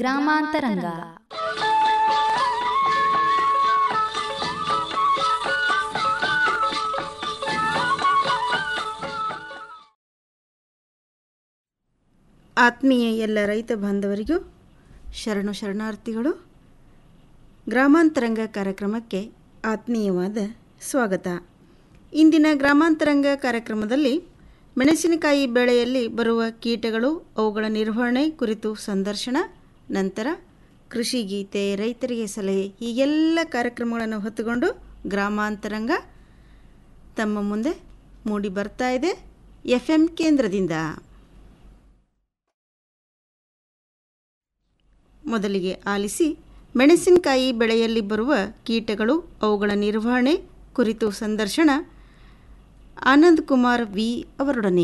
ಗ್ರಾಮಾಂತರಂಗ ಆತ್ಮೀಯ ಎಲ್ಲ ರೈತ ಬಾಂಧವರಿಗೂ ಶರಣು ಶರಣಾರ್ಥಿಗಳು ಗ್ರಾಮಾಂತರಂಗ ಕಾರ್ಯಕ್ರಮಕ್ಕೆ ಆತ್ಮೀಯವಾದ ಸ್ವಾಗತ ಇಂದಿನ ಗ್ರಾಮಾಂತರಂಗ ಕಾರ್ಯಕ್ರಮದಲ್ಲಿ ಮೆಣಸಿನಕಾಯಿ ಬೆಳೆಯಲ್ಲಿ ಬರುವ ಕೀಟಗಳು ಅವುಗಳ ನಿರ್ವಹಣೆ ಕುರಿತು ಸಂದರ್ಶನ ನಂತರ ಕೃಷಿ ಗೀತೆ ರೈತರಿಗೆ ಸಲಹೆ ಹೀಗೆಲ್ಲ ಕಾರ್ಯಕ್ರಮಗಳನ್ನು ಹೊತ್ತುಕೊಂಡು ಗ್ರಾಮಾಂತರಂಗ ತಮ್ಮ ಮುಂದೆ ಮೂಡಿ ಬರ್ತಾ ಇದೆ ಎಫ್ ಎಂ ಕೇಂದ್ರದಿಂದ ಮೊದಲಿಗೆ ಆಲಿಸಿ ಮೆಣಸಿನಕಾಯಿ ಬೆಳೆಯಲ್ಲಿ ಬರುವ ಕೀಟಗಳು ಅವುಗಳ ನಿರ್ವಹಣೆ ಕುರಿತು ಸಂದರ್ಶನ ಆನಂದ್ ಕುಮಾರ್ ವಿ ಅವರೊಡನೆ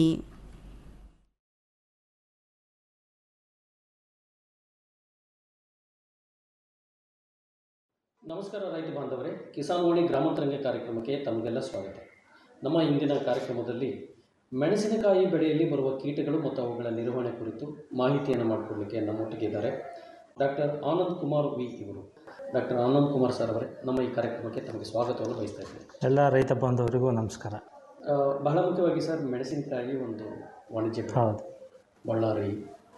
ನಮಸ್ಕಾರ ರೈತ ಬಾಂಧವರೇ ಕಿಸಾನ್ ವಾಣಿ ಗ್ರಾಮಾಂತರಂಗ ಕಾರ್ಯಕ್ರಮಕ್ಕೆ ತಮಗೆಲ್ಲ ಸ್ವಾಗತ ನಮ್ಮ ಇಂದಿನ ಕಾರ್ಯಕ್ರಮದಲ್ಲಿ ಮೆಣಸಿನಕಾಯಿ ಬೆಳೆಯಲ್ಲಿ ಬರುವ ಕೀಟಗಳು ಮತ್ತು ಅವುಗಳ ನಿರ್ವಹಣೆ ಕುರಿತು ಮಾಹಿತಿಯನ್ನು ಮಾಡಿಕೊಡ್ಲಿಕ್ಕೆ ನಮ್ಮೊಟ್ಟಿಗೆ ಇದ್ದಾರೆ ಡಾಕ್ಟರ್ ಆನಂದ್ ಕುಮಾರ್ ವಿ ಇವರು ಡಾಕ್ಟರ್ ಆನಂದ್ ಕುಮಾರ್ ಸರ್ ಅವರೇ ನಮ್ಮ ಈ ಕಾರ್ಯಕ್ರಮಕ್ಕೆ ತಮಗೆ ಸ್ವಾಗತವನ್ನು ಬಯಸ್ತಾ ಇದ್ದೇನೆ ಎಲ್ಲ ರೈತ ಬಾಂಧವರಿಗೂ ನಮಸ್ಕಾರ ಆ, ಬಹಳ ಮುಖ್ಯವಾಗಿ ಸರ್ ಮೆಣಸಿನಕಾಯಿ ಒಂದು ವಾಣಿಜ್ಯ ಬೆಳೆ. ಹೌದು ಬಳ್ಳಾರಿ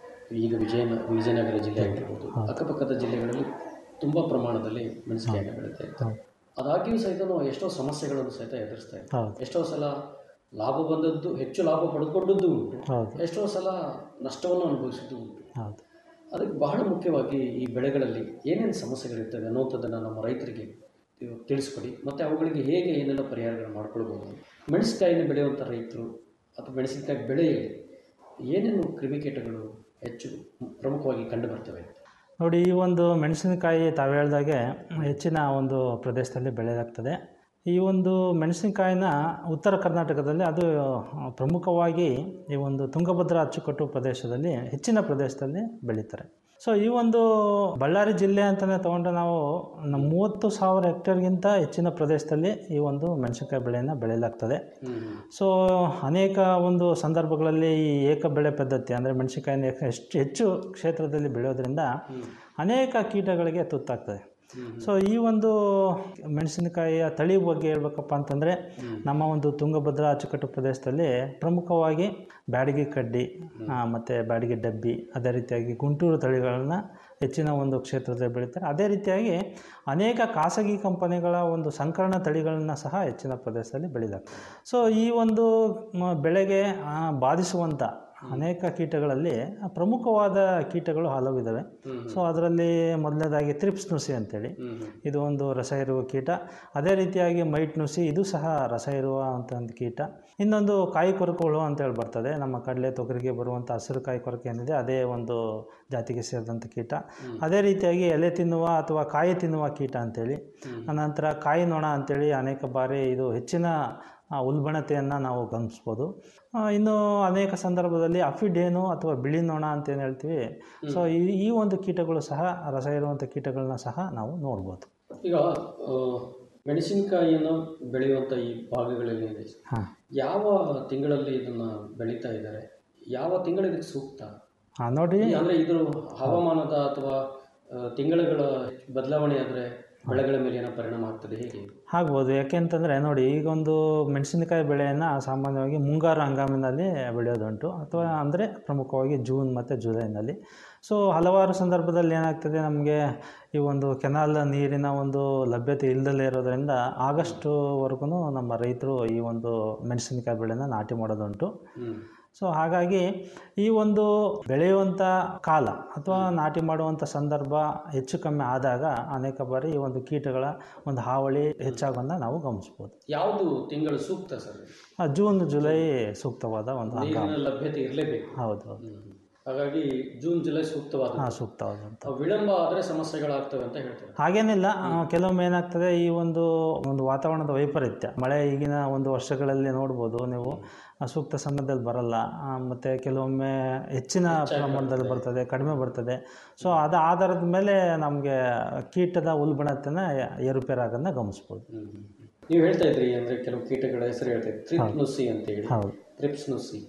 ಈಗ ವಿಜಯ ವಿಜಯನಗರ ಜಿಲ್ಲೆ ಆಗಿರ್ಬೋದು ಅಕ್ಕಪಕ್ಕದ ಜಿಲ್ಲೆಗಳಲ್ಲಿ ತುಂಬ ಪ್ರಮಾಣದಲ್ಲಿ ಮೆಣಸಿನಕಾಯಿನ ಬೆಳೀತಾ ಇತ್ತು ಹೌದು. ಅದಾಗಿಯೂ ಸಹಿತ ನಾವು ಎಷ್ಟೋ ಸಮಸ್ಯೆಗಳನ್ನು ಸಹಿತ ಎದುರಿಸ್ತಾ ಇದ್ದೀವಿ ಹೌದು ಎಷ್ಟೋ ಸಲ ಲಾಭ ಬಂದದ್ದು ಹೆಚ್ಚು ಲಾಭ ಪಡೆದುಕೊಂಡದ್ದು ಉಂಟು ಹೌದು ಎಷ್ಟೋ ಸಲ ನಷ್ಟವನ್ನು ಅನುಭವಿಸಿದ್ದು ಉಂಟು ಹೌದು ಅದಕ್ಕೆ ಬಹಳ ಮುಖ್ಯವಾಗಿ ಈ ಬೆಳೆಗಳಲ್ಲಿ ಏನೇನು ಸಮಸ್ಯೆಗಳಿರ್ತವೆ ಅನ್ನೋಂಥದ್ದನ್ನು ನಮ್ಮ ರೈತರಿಗೆ ತಿ- ತಿಳಿಸ್ಕೊಡಿ ಮತ್ತು ಅವುಗಳಿಗೆ ಹೇಗೆ ಏನೆಲ್ಲ ಪರಿಹಾರಗಳು ಮಾಡ್ಕೊಳ್ಬೋದು ಮೆಣಸಿನಕಾಯಿನ ಬೆಳೆಯುವಂಥ ರೈತರು ಅಥವಾ ಮೆಣಸಿನಕಾಯಿ ಬೆಳೆಯಲ್ಲಿ ಏನೇನು ಕ್ರಿಮಿಕೀಟಗಳು ಹೆಚ್ಚು ಪ್ರಮುಖವಾಗಿ ಕಂಡು ಬರ್ತವೆ ನೋಡಿ ಈ ಒಂದು ಮೆಣಸಿನಕಾಯಿ ತಾವು ಹೇಳ್ದಾಗೆ ಹೆಚ್ಚಿನ ಒಂದು ಪ್ರದೇಶದಲ್ಲಿ ಬೆಳೆಯಲಾಗ್ತದೆ ಈ ಒಂದು ಮೆಣಸಿನಕಾಯಿನ ಉತ್ತರ ಕರ್ನಾಟಕದಲ್ಲಿ ಅದು ಆ, ಪ್ರಮುಖವಾಗಿ ಈ ಒಂದು ತುಂಗಭದ್ರಾ ಅಚ್ಚುಕಟ್ಟು ಪ್ರದೇಶದಲ್ಲಿ ಹೆಚ್ಚಿನ ಪ್ರದೇಶದಲ್ಲಿ ಬೆಳೀತಾರೆ ಸೊ ಈ ಒಂದು ಬಳ್ಳಾರಿ ಜಿಲ್ಲೆ ಅಂತಲೇ ತೊಗೊಂಡ್ರೆ ನಾವು ನಮ್ಮ ಮೂವತ್ತು ಸಾವಿರ ಹೆಕ್ಟೇರ್ಗಿಂತ ಹೆಚ್ಚಿನ ಪ್ರದೇಶದಲ್ಲಿ ಈ ಒಂದು ಮೆಣಸಿನಕಾಯಿ ಬೆಳೆಯನ್ನು ಬೆಳೆಯಲಾಗ್ತದೆ ಸೊ ಅನೇಕ ಒಂದು ಸಂದರ್ಭಗಳಲ್ಲಿ ಈ ಏಕ ಬೆಳೆ ಪದ್ಧತಿ ಅಂದರೆ ಮೆಣಸಿನಕಾಯಿನ ಎಷ್ಟು ಹೆಚ್ಚು ಕ್ಷೇತ್ರದಲ್ಲಿ ಬೆಳೆಯೋದ್ರಿಂದ ಅನೇಕ ಕೀಟಗಳಿಗೆ ತುತ್ತಾಗ್ತದೆ ಸೊ ಈ ಒಂದು ಮೆಣಸಿನಕಾಯಿಯ ತಳಿ ಬಗ್ಗೆ ಹೇಳ್ಬೇಕಪ್ಪ ಅಂತಂದರೆ ನಮ್ಮ ಒಂದು ತುಂಗಭದ್ರಾ ಅಚ್ಚುಕಟ್ಟು ಪ್ರದೇಶದಲ್ಲಿ ಪ್ರಮುಖವಾಗಿ ಬ್ಯಾಡಗಿ ಕಡ್ಡಿ ಮತ್ತು ಬ್ಯಾಡಗಿ ಡಬ್ಬಿ ಅದೇ ರೀತಿಯಾಗಿ ಗುಂಟೂರು ತಳಿಗಳನ್ನ ಹೆಚ್ಚಿನ ಒಂದು ಕ್ಷೇತ್ರದಲ್ಲಿ ಬೆಳೀತಾರೆ ಅದೇ ರೀತಿಯಾಗಿ ಅನೇಕ ಖಾಸಗಿ ಕಂಪನಿಗಳ ಒಂದು ಸಂಕರಣ ತಳಿಗಳನ್ನ ಸಹ ಹೆಚ್ಚಿನ ಪ್ರದೇಶದಲ್ಲಿ ಬೆಳೀಲಾಗ್ತದೆ ಸೊ ಈ ಒಂದು ಮ- ಬೆಳೆಗೆ ಆ, ಬಾಧಿಸುವಂಥ ಅನೇಕ ಕೀಟಗಳಲ್ಲಿ ಪ್ರಮುಖವಾದ ಕೀಟಗಳು ಹಲವಿದ್ದಾವೆ ಸೊ ಅದರಲ್ಲಿ ಮೊದಲನೇದಾಗಿ ತ್ರಿಪ್ಸ್ ನುಸಿ ಅಂತೇಳಿ ಇದು ಒಂದು ರಸ ಇರುವ ಕೀಟ ಅದೇ ರೀತಿಯಾಗಿ ಮೈಟ್ ನುಸಿ ಇದು ಸಹ ರಸ ಇರುವಂಥ ಒಂದು ಕೀಟ ಇನ್ನೊಂದು ಕಾಯಿ ಕೊರಕು ಹುಳು ಅಂತೇಳಿ ಬರ್ತದೆ ನಮ್ಮ ಕಡಲೆ ತೊಗರಿಗೆ ಬರುವಂಥ ಹಸಿರು ಕಾಯಿ ಕೊರಕೆ ಏನಿದೆ ಅದೇ ಒಂದು ಜಾತಿಗೆ ಸೇರಿದಂಥ ಕೀಟ ಅದೇ ರೀತಿಯಾಗಿ ಎಲೆ ತಿನ್ನುವ ಅಥವಾ ಕಾಯಿ ತಿನ್ನುವ ಕೀಟ ಅಂತೇಳಿ ಅನಂತರ ಕಾಯಿ ನೊಣ ಅಂತೇಳಿ ಅನೇಕ ಬಾರಿ ಇದು ಹೆಚ್ಚಿನ ಆ, ಉಲ್ಬಣತೆಯನ್ನು ನಾವು ಗಮನಿಸ್ಬೋದು ಆ, ಇನ್ನು ಅನೇಕ ಸಂದರ್ಭದಲ್ಲಿ ಅಫಿಡೇನು ಅಥವಾ ಬಿಳಿ ನೊಣ ಅಂತ ಏನು ಹೇಳ್ತೀವಿ ಸೊ ಈ ಈ ಒಂದು ಕೀಟಗಳು ಸಹ ರಸ ಇರುವಂಥ ಕೀಟಗಳನ್ನ ಸಹ ನಾವು ನೋಡ್ಬೋದು ಈಗ ಆ, ಮೆಣಸಿನಕಾಯಿಯನ್ನು ಬೆಳೆಯುವಂಥ ಈ ಭಾಗಗಳಲ್ಲಿ ಏನಿದೆ ಹಾಂ ಯಾವ ತಿಂಗಳಲ್ಲಿ ಇದನ್ನು ಬೆಳೀತಾ ಇದ್ದಾರೆ ಯಾವ ತಿಂಗಳು ಇದಕ್ಕೆ ಸೂಕ್ತ ಹಾಂ ನೋಡಿ ಅಂದರೆ ಇದು ಹವಾಮಾನದ ಅಥವಾ ಆ, ತಿಂಗಳುಗಳ ಬದಲಾವಣೆ ಆದರೆ ಬೆಳೆಗಳ ಮೇಲೆ ಏನೋ ಪರಿಣಾಮ ಆಗ್ತದೆ ಹೇಗೆ ಆಗ್ಬೋದು ಯಾಕೆಂತಂದರೆ ನೋಡಿ ಈಗ ಒಂದು ಮೆಣಸಿನಕಾಯಿ ಬೆಳೆಯನ್ನು ಸಾಮಾನ್ಯವಾಗಿ ಮುಂಗಾರು ಹಂಗಾಮಿನಲ್ಲಿ ಬೆಳೆಯೋದುಂಟು ಅಥವಾ ಅಂದರೆ ಪ್ರಮುಖವಾಗಿ ಜೂನ್ ಮತ್ತು ಜುಲೈನಲ್ಲಿ ಸೊ ಹಲವಾರು ಸಂದರ್ಭದಲ್ಲಿ ಏನಾಗ್ತದೆ ನಮಗೆ ಈ ಒಂದು ಕೆನಾಲ್ ನೀರಿನ ಒಂದು ಲಭ್ಯತೆ ಇಲ್ಲದಲ್ಲೇ ಇರೋದರಿಂದ ಆಗಸ್ಟ್ವರೆಗೂ ನಮ್ಮ ರೈತರು ಈ ಒಂದು ಮೆಣಸಿನಕಾಯಿ ಬೆಳೆನ ನಾಟಿ ಮಾಡೋದುಂಟು ಹ್ಞೂ ಸೊ ಹಾಗಾಗಿ ಈ ಒಂದು ಬೆಳೆಯುವಂಥ ಕಾಲ ಅಥವಾ ನಾಟಿ ಮಾಡುವಂಥ ಸಂದರ್ಭ ಹೆಚ್ಚು ಕಮ್ಮಿ ಆದಾಗ ಅನೇಕ ಬಾರಿ ಈ ಒಂದು ಕೀಟಗಳ ಒಂದು ಹಾವಳಿ ಹೆಚ್ಚಾಗೋದನ್ನ ನಾವು ಗಮನಿಸ್ಬೋದು ಯಾವುದು ತಿಂಗಳು ಸೂಕ್ತ ಸರ್ ಆ, ಜೂನ್ ಜುಲೈ ಸೂಕ್ತವಾದ ಒಂದು ಹಂಗಾಮ ನೀರಿನ ಲಭ್ಯತೆ ಇರಲೇಬೇಕು ಹೌದು ಹೌದು ಹಾಗಾಗಿ ಜೂನ್ ಜುಲೈ ಸೂಕ್ತವಾದ ಹಾಂ ಸೂಕ್ತವಾದಂಥ ವಿಳಂಬ ಆದರೆ ಸಮಸ್ಯೆಗಳಾಗ್ತವೆ ಅಂತ ಹೇಳ್ತಾರೆ ಹಾಗೇನಿಲ್ಲ ಆ, ಕೆಲವೊಮ್ಮೆ ಏನಾಗ್ತದೆ ಈ ಒಂದು ಒಂದು ವಾತಾವರಣದ ವೈಪರೀತ್ಯ ಮಳೆ ಈಗಿನ ಒಂದು ವರ್ಷಗಳಲ್ಲಿ ನೋಡ್ಬೋದು ನೀವು ಆ, ಸೂಕ್ತ ಸಮಯದಲ್ಲಿ ಬರಲ್ಲ ಆ, ಮತ್ತೆ ಕೆಲವೊಮ್ಮೆ ಹೆಚ್ಚಿನ ಪ್ರಮಾಣದಲ್ಲಿ ಬರ್ತದೆ ಕಡಿಮೆ ಬರ್ತದೆ ಸೊ ಅದು ಆಧಾರದ ಮೇಲೆ ನಮಗೆ ಕೀಟದ ಉಲ್ಬಣತೆನ ಏರುಪೇರಾಗೋದನ್ನ ಗಮನಿಸ್ಬೋದು ನೀವು ಹೇಳ್ತಾ ಇದ್ರಿ ಅಂದ್ರೆ ಕೆಲವು ಕೀಟಗಳ ಹೆಸರು ಹೇಳ್ತಾ ಇದ್ರಿ ತ್ರಿಪ್ ನುಸಿ ಅಂತ ಹೇಳಿ ಹೌದು ತ್ರಿಪ್ಸ್ ನುಸಿ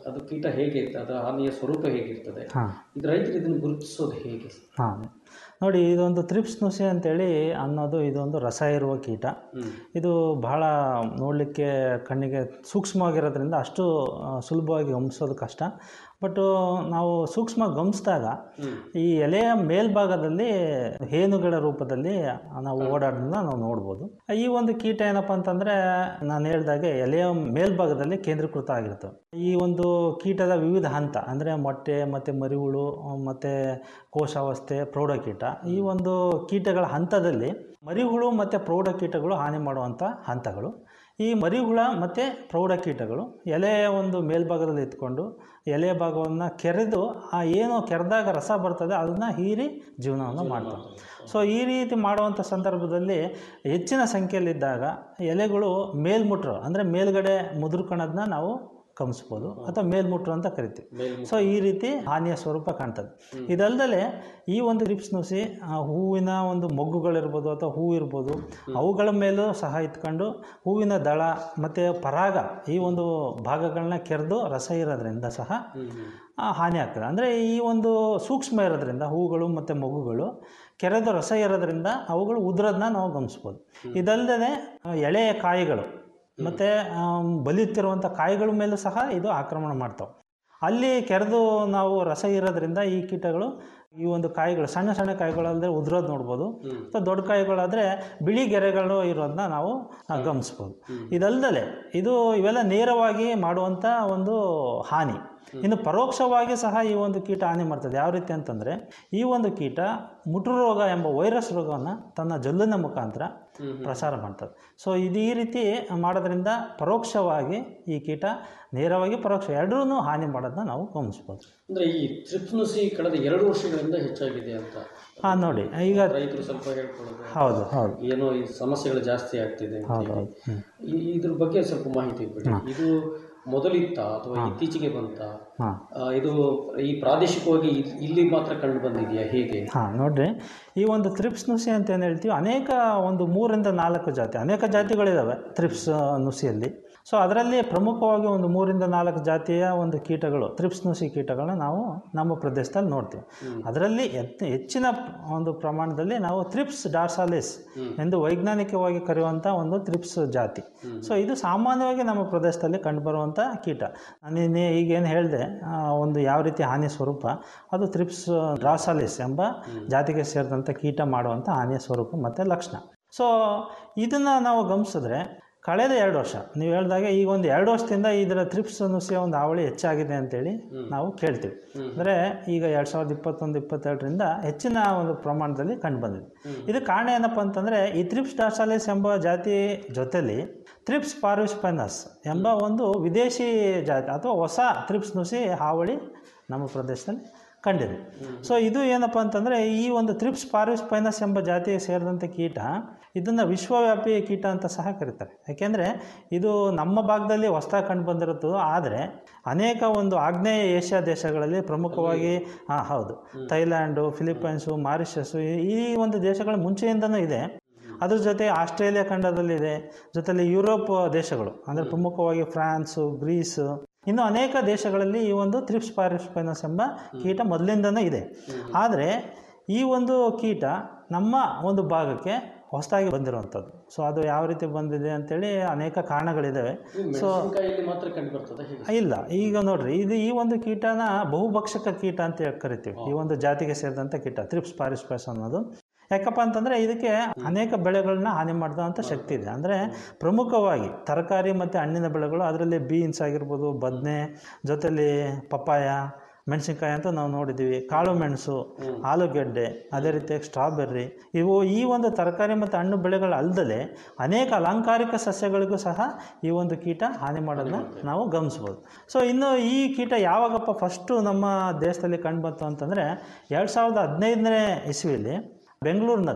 ಅದು ಕೀಟ ಹೇಗೆ ಇರ್ತದೆ ಅದರ ಹಾನಿಯ ಸ್ವರೂಪ ಹೇಗಿರ್ತದೆ ಹಾಂ ಇದು ರೈತರು ಇದನ್ನು ಗುರುತಿಸೋದು ಹೇಗೆ ಹಾಂ ನೋಡಿ ಇದೊಂದು ತ್ರಿಪ್ಸ್ ನುಸಿ ಅಂತೇಳಿ ಅನ್ನೋದು ಇದೊಂದು ರಸ ಇರುವ ಕೀಟ ಹ್ಮ್. ಇದು ಬಹಳ ನೋಡಲಿಕ್ಕೆ ಕಣ್ಣಿಗೆ ಸೂಕ್ಷ್ಮವಾಗಿರೋದ್ರಿಂದ ಅಷ್ಟು ಆ, ಸುಲಭವಾಗಿ ಗಮನಿಸೋದು ಕಷ್ಟ ಬಟ್ ನಾವು ಸೂಕ್ಷ್ಮವಾಗಿ ಗಮನಿಸಿದಾಗ ಹ್ಮ್. ಈ ಎಲೆಯ ಮೇಲ್ಭಾಗದಲ್ಲಿ ಹೇನುಗಳ ರೂಪದಲ್ಲಿ ನಾವು ಓಡಾಡೋದನ್ನ ನಾವು ನೋಡ್ಬೋದು ಈ ಒಂದು ಕೀಟ ಏನಪ್ಪ ಅಂತಂದರೆ ನಾನು ಹೇಳ್ದಾಗೆ ಎಲೆಯ ಮೇಲ್ಭಾಗದಲ್ಲಿ ಕೇಂದ್ರೀಕೃತ ಆಗಿರ್ತವೆ ಈ ಒಂದು ಕೀಟದ ವಿವಿಧ ಹಂತ ಅಂದರೆ ಮೊಟ್ಟೆ ಮತ್ತು ಮರಿಹುಳು ಮತ್ತು ಕೋಶಾವಸ್ಥೆ ಪ್ರೌಢಕೀಟ ಈ ಒಂದು ಕೀಟಗಳ ಹಂತದಲ್ಲಿ ಮರಿಹುಳು ಮತ್ತು ಪ್ರೌಢಕೀಟಗಳು ಹಾನಿ ಮಾಡುವಂಥ ಹಂತಗಳು ಈ ಮರಿಹುಳ ಮತ್ತು ಪ್ರೌಢಕೀಟಗಳು ಎಲೆಯ ಒಂದು ಮೇಲ್ಭಾಗದಲ್ಲಿ ಇಟ್ಕೊಂಡು ಎಲೆಯ ಭಾಗವನ್ನು ಕೆರೆದು ಆ ಏನು ಕೆರೆದಾಗ ರಸ ಬರ್ತದೆ ಅದನ್ನು ಹೀರಿ ಜೀವನವನ್ನು ಮಾಡ್ತವೆ ಸೊ ಈ ರೀತಿ ಮಾಡುವಂಥ ಸಂದರ್ಭದಲ್ಲಿ ಹೆಚ್ಚಿನ ಸಂಖ್ಯೆಯಲ್ಲಿದ್ದಾಗ ಎಲೆಗಳು ಮೇಲ್ಮುಟ್ರು ಅಂದರೆ ಮೇಲ್ಗಡೆ ಮುದುರ್ಕೊಳ್ಳೋದನ್ನ ನಾವು ಗಮನಿಸ್ಬೋದು ಅಥವಾ ಮೇಲ್ಮುಟ್ರು ಅಂತ ಕರಿತೀವಿ ಮೇಲ್ ಸೊ ಈ ರೀತಿ ಹಾನಿಯ ಸ್ವರೂಪ ಕಾಣ್ತದೆ ಇದಲ್ಲದೆ ಈ ಒಂದು ರಿಪ್ಸ್ ನುಸಿ ಆ ಹೂವಿನ ಒಂದು ಮೊಗ್ಗುಗಳಿರ್ಬೋದು ಅಥವಾ ಹೂ ಇರ್ಬೋದು ಅವುಗಳ ಮೇಲೂ ಸಹ ಇಟ್ಕೊಂಡು ಹೂವಿನ ದಳ ಮತ್ತು ಪರಾಗ ಈ ಒಂದು ಭಾಗಗಳನ್ನ ಕೆರೆದು ರಸ ಇರೋದ್ರಿಂದ ಸಹ ಹ್ಮ್ ಹ್ಮ್. ಆ, ಹಾನಿ ಆಗ್ತದೆ ಅಂದರೆ ಈ ಒಂದು ಸೂಕ್ಷ್ಮ ಇರೋದ್ರಿಂದ ಹೂಗಳು ಮತ್ತು ಮಗುಗಳು ಕೆರೆದು ರಸ ಇರೋದ್ರಿಂದ ಅವುಗಳು ಉದುರೋದನ್ನ ನಾವು ಗಮನಿಸ್ಬೋದು ಇದಲ್ಲದೆ ಆ, ಎಳೆಯ ಕಾಯಿಗಳು ಮತ್ತು ಬಲಿಯುತ್ತಿರುವಂಥ ಕಾಯಿಗಳ ಮೇಲೂ ಸಹ ಇದು ಆಕ್ರಮಣ ಮಾಡ್ತಾವೆ ಅಲ್ಲಿ ಕೆರೆದು ನಾವು ರಸ ಇರೋದ್ರಿಂದ ಈ ಕೀಟಗಳು ಈ ಒಂದು ಕಾಯಿಗಳು ಸಣ್ಣ ಸಣ್ಣ ಕಾಯಿಗಳಲ್ಲದೆ ಉದುರೋದು ನೋಡ್ಬೋದು ಹ್ಮ್. ಅಥವಾ ದೊಡ್ಡ ಕಾಯಿಗಳಾದರೆ ಬಿಳಿ ಗೆರೆಗಳು ಇರೋದನ್ನ ನಾವು ಆ, ಗಮನಿಸ್ಬೋದು ಇದಲ್ಲದೆ ಇದು ಇವೆಲ್ಲ ನೇರವಾಗಿ ಮಾಡುವಂಥ ಒಂದು ಹಾನಿ ಇನ್ನು ಪರೋಕ್ಷವಾಗಿ ಸಹ ಈ ಒಂದು ಕೀಟ ಹಾನಿ ಮಾಡ್ತದೆ ಯಾವ ರೀತಿ ಅಂತಂದರೆ ಈ ಒಂದು ಕೀಟ ಮುಟ್ರು ರೋಗ ಎಂಬ ವೈರಸ್ ರೋಗವನ್ನು ತನ್ನ ಜೊಲ್ಲಿನ ಮುಖಾಂತರ ಪ್ರಸಾರ ಮಾಡ್ತದೆ ಸೊ ಇದು ಈ ರೀತಿ ಮಾಡೋದ್ರಿಂದ ಪರೋಕ್ಷವಾಗಿ ಈ ಕೀಟ ನೇರವಾಗಿ ಪರೋಕ್ಷ ಎರಡೂ ಹಾನಿ ಮಾಡೋದನ್ನ ನಾವು ಗಮನಿಸ್ಬೋದು ಅಂದ್ರೆ ಈ ತ್ರಿಪ್ನುಸಿ ಕಳೆದ ಎರಡು ವರ್ಷಗಳಿಂದ ಹೆಚ್ಚಾಗಿದೆ ಅಂತ ಹಾಂ ನೋಡಿ ಈಗ ರೈತರು ಸ್ವಲ್ಪ ಹೇಳ್ಕೊಳ್ಳೋದು ಹೌದು ಹೌದು ಏನೋ ಈ ಸಮಸ್ಯೆಗಳು ಜಾಸ್ತಿ ಆಗ್ತಿದೆ ಅಂತ ಹೌದು ಹೇಳಿ. ಹೌದು ಹ್ಞೂ ಈ- ಇದ್ರ ಬಗ್ಗೆ ಸ್ವಲ್ಪ ಮಾಹಿತಿ ಕೊಡಿ ಇದು ಮೊದಲಿತ್ತ ಅಥವಾ ಇತ್ತೀಚೆಗೆ ಬಂತ ಹಾಂ ಆ, ಇದು ಈ ಪ್ರಾದೇಶಿಕವಾಗಿ ಇಲ್- ಇಲ್ಲಿ ಮಾತ್ರ ಕಂಡು ಬಂದಿದೆಯಾ ಹೇಗೆ ಹಾಂ ನೋಡ್ರಿ ಈ ಒಂದು ತ್ರಿಪ್ಸ್ ನುಸಿ ಅಂತ ಏನು ಹೇಳ್ತೀವಿ ಅನೇಕ ಒಂದು ಮೂರಿಂದ ನಾಲ್ಕು ಜಾತಿ ಅನೇಕ ಜಾತಿಗಳಿದ್ದಾವೆ ತ್ರಿಪ್ಸ್ ನುಸಿಯಲ್ಲಿ ಸೊ ಅದರಲ್ಲಿ ಪ್ರಮುಖವಾಗಿ ಒಂದು ಮೂರಿಂದ ನಾಲ್ಕು ಜಾತಿಯ ಒಂದು ಕೀಟಗಳು ತ್ರಿಪ್ಸ್ ನುಸಿ ಕೀಟಗಳನ್ನ ನಾವು ನಮ್ಮ ಪ್ರದೇಶದಲ್ಲಿ ನೋಡ್ತೀವಿ ಅದರಲ್ಲಿ ಎತ್ ಹೆಚ್ಚಿನ ಒಂದು ಪ್ರಮಾಣದಲ್ಲಿ ನಾವು ತ್ರಿಪ್ಸ್ ಡಾರ್ಸಾಲಿಸ್ ಎಂದು ವೈಜ್ಞಾನಿಕವಾಗಿ ಕರೆಯುವಂಥ ಒಂದು ತ್ರಿಪ್ಸ್ ಜಾತಿ ಸೊ ಇದು ಸಾಮಾನ್ಯವಾಗಿ ನಮ್ಮ ಪ್ರದೇಶದಲ್ಲಿ ಕಂಡುಬರುವಂಥ ಕೀಟ ನಾನು ಈಗೇನು ಹೇಳಿದೆ ಒಂದು ಯಾವ ರೀತಿ ಹಾನಿ ಸ್ವರೂಪ ಅದು ತ್ರಿಪ್ಸ್ ಡ್ರಾಸಾಲಿಸ್ ಎಂಬ ಜಾತಿಗೆ ಸೇರಿದಂಥ ಕೀಟ ಮಾಡುವಂಥ ಹಾನಿಯ ಸ್ವರೂಪ ಮತ್ತು ಲಕ್ಷಣ ಸೊ ಇದನ್ನು ನಾವು ಗಮನಿಸಿದ್ರೆ ಕಳೆದ ಎರಡು ವರ್ಷ ನೀವು ಹೇಳಿದಾಗೆ ಈಗ ಒಂದು ಎರಡು ವರ್ಷದಿಂದ ಇದರ ತ್ರಿಪ್ಸ್ ನುಸಿಯ ಒಂದು ಹಾವಳಿ ಹೆಚ್ಚಾಗಿದೆ ಅಂತೇಳಿ ನಾವು ಕೇಳ್ತೀವಿ ಅಂದರೆ ಈಗ ಎರಡು ಸಾವಿರದ ಇಪ್ಪತ್ತೊಂದು ಇಪ್ಪತ್ತೆರಡರಿಂದ ಹೆಚ್ಚಿನ ಒಂದು ಪ್ರಮಾಣದಲ್ಲಿ ಕಂಡು ಬಂದಿದೆ ಇದು ಕಾರಣ ಏನಪ್ಪ ಅಂತಂದರೆ ಈ ತ್ರಿಪ್ಸ್ ಡಾರ್ಸಾಲಿಸ್ ಎಂಬ ಜಾತಿ ಜೊತೆಲಿ ತ್ರಿಪ್ಸ್ ಪಾರ್ವಿಸ್ಪೈನಸ್ ಎಂಬ ಒಂದು ವಿದೇಶಿ ಜಾತಿ ಅಥವಾ ಹೊಸ ತ್ರಿಪ್ಸ್ ನುಸಿ ಹಾವಳಿ ನಮ್ಮ ಪ್ರದೇಶದಲ್ಲಿ ಕಂಡಿದೆ ಸೊ ಇದು ಏನಪ್ಪ ಅಂತಂದರೆ ಈ ಒಂದು ತ್ರಿಪ್ಸ್ ಪಾರ್ವಿಸ್ಪೈನಸ್ ಎಂಬ ಜಾತಿಗೆ ಸೇರಿದಂಥ ಕೀಟ ಇದನ್ನು ವಿಶ್ವವ್ಯಾಪಿ ಕೀಟ ಅಂತ ಸಹ ಕರೀತಾರೆ ಯಾಕೆಂದರೆ ಇದು ನಮ್ಮ ಭಾಗದಲ್ಲಿ ಹೊಸ್ದಾಗಿ ಕಂಡು ಬಂದಿರುತ್ತೋ ಆದರೆ ಅನೇಕ ಒಂದು ಆಗ್ನೇಯ ಏಷ್ಯಾ ದೇಶಗಳಲ್ಲಿ ಪ್ರಮುಖವಾಗಿ ಹಾಂ ಹೌದು ಥೈಲ್ಯಾಂಡು ಫಿಲಿಪೈನ್ಸು ಮಾರಿಷಸ್ಸು ಈ- ಈ ಒಂದು ದೇಶಗಳ ಮುಂಚೆಯಿಂದನೂ ಇದೆ ಅದ್ರ ಜೊತೆ ಆಸ್ಟ್ರೇಲಿಯಾ ಖಂಡದಲ್ಲಿದೆ ಜೊತೆಲಿ ಯುರೋಪ್ ದೇಶಗಳು ಅಂದರೆ ಪ್ರಮುಖವಾಗಿ ಫ್ರಾನ್ಸು ಗ್ರೀಸು ಇನ್ನು ಅನೇಕ ದೇಶಗಳಲ್ಲಿ ಈ ಒಂದು ತ್ರಿಪ್ಸ್ ಪಾರಿಸ್ಪೈನಸ್ ಎಂಬ ಕೀಟ ಮೊದಲಿಂದನೂ ಇದೆ ಆದರೆ ಈ ಒಂದು ಕೀಟ ನಮ್ಮ ಒಂದು ಭಾಗಕ್ಕೆ ಹೊಸದಾಗಿ ಬಂದಿರುವಂಥದ್ದು ಸೊ ಅದು ಯಾವ ರೀತಿ ಬಂದಿದೆ ಅಂತೇಳಿ ಅನೇಕ ಕಾರಣಗಳಿದ್ದಾವೆ ಇದು ಮೆಣಸಿನಕಾಯಿಯಲ್ಲಿ ಮಾತ್ರ ಕಂಡು ಬರ್ತದೆ ಹೇಗೆ ಇಲ್ಲ ಈಗ ನೋಡ್ರಿ ಇದು ಈ ಒಂದು ಕೀಟನ ಬಹುಭಕ್ಷಕ ಕೀಟ ಅಂತ ಹೇಳಿ ಕರಿತೀವಿ ಈ ಒಂದು ಜಾತಿಗೆ ಸೇರಿದಂಥ ಕೀಟ ತ್ರಿಪ್ಸ್ ಪಾರಿಸ್ಪೈಸ್ ಅನ್ನೋದು ಯಾಕಪ್ಪ ಅಂತಂದರೆ ಇದಕ್ಕೆ ಅನೇಕ ಬೆಳೆಗಳನ್ನ ಹಾನಿ ಮಾಡಿದಂಥ ಶಕ್ತಿ ಇದೆ ಅಂದರೆ ಪ್ರಮುಖವಾಗಿ ತರಕಾರಿ ಮತ್ತು ಹಣ್ಣಿನ ಬೆಳೆಗಳು ಅದರಲ್ಲಿ ಬೀನ್ಸ್ ಆಗಿರ್ಬೋದು ಬದನೆ ಜೊತೆಲಿ ಪಪ್ಪಾಯ ಮೆಣಸಿನ್ಕಾಯಿ ಅಂತ ನಾವು ನೋಡಿದ್ದೀವಿ ಕಾಳು ಮೆಣಸು ಆಲೂಗೆಡ್ಡೆ ಅದೇ ರೀತಿಯಾಗಿ ಸ್ಟ್ರಾಬೆರ್ರಿ ಇವು ಈ ಒಂದು ತರಕಾರಿ ಮತ್ತು ಹಣ್ಣು ಬೆಳೆಗಳು ಅಲ್ಲದೆ ಅನೇಕ ಅಲಂಕಾರಿಕ ಸಸ್ಯಗಳಿಗೂ ಸಹ ಈ ಒಂದು ಕೀಟ ಹಾನಿ ಮಾಡೋದನ್ನ ನಾವು ಗಮನಿಸ್ಬೋದು ಸೊ ಇನ್ನು ಈ ಕೀಟ ಯಾವಾಗಪ್ಪ ಫಸ್ಟು ನಮ್ಮ ದೇಶದಲ್ಲಿ ಕಂಡುಬಂತು ಅಂತಂದರೆ ಎರಡು ಸಾವಿರದ ಹದಿನೈದನೇ ಇಸ್ವಿಯಲ್ಲಿ ಬೆಂಗಳೂರಿನಲ್ಲಿ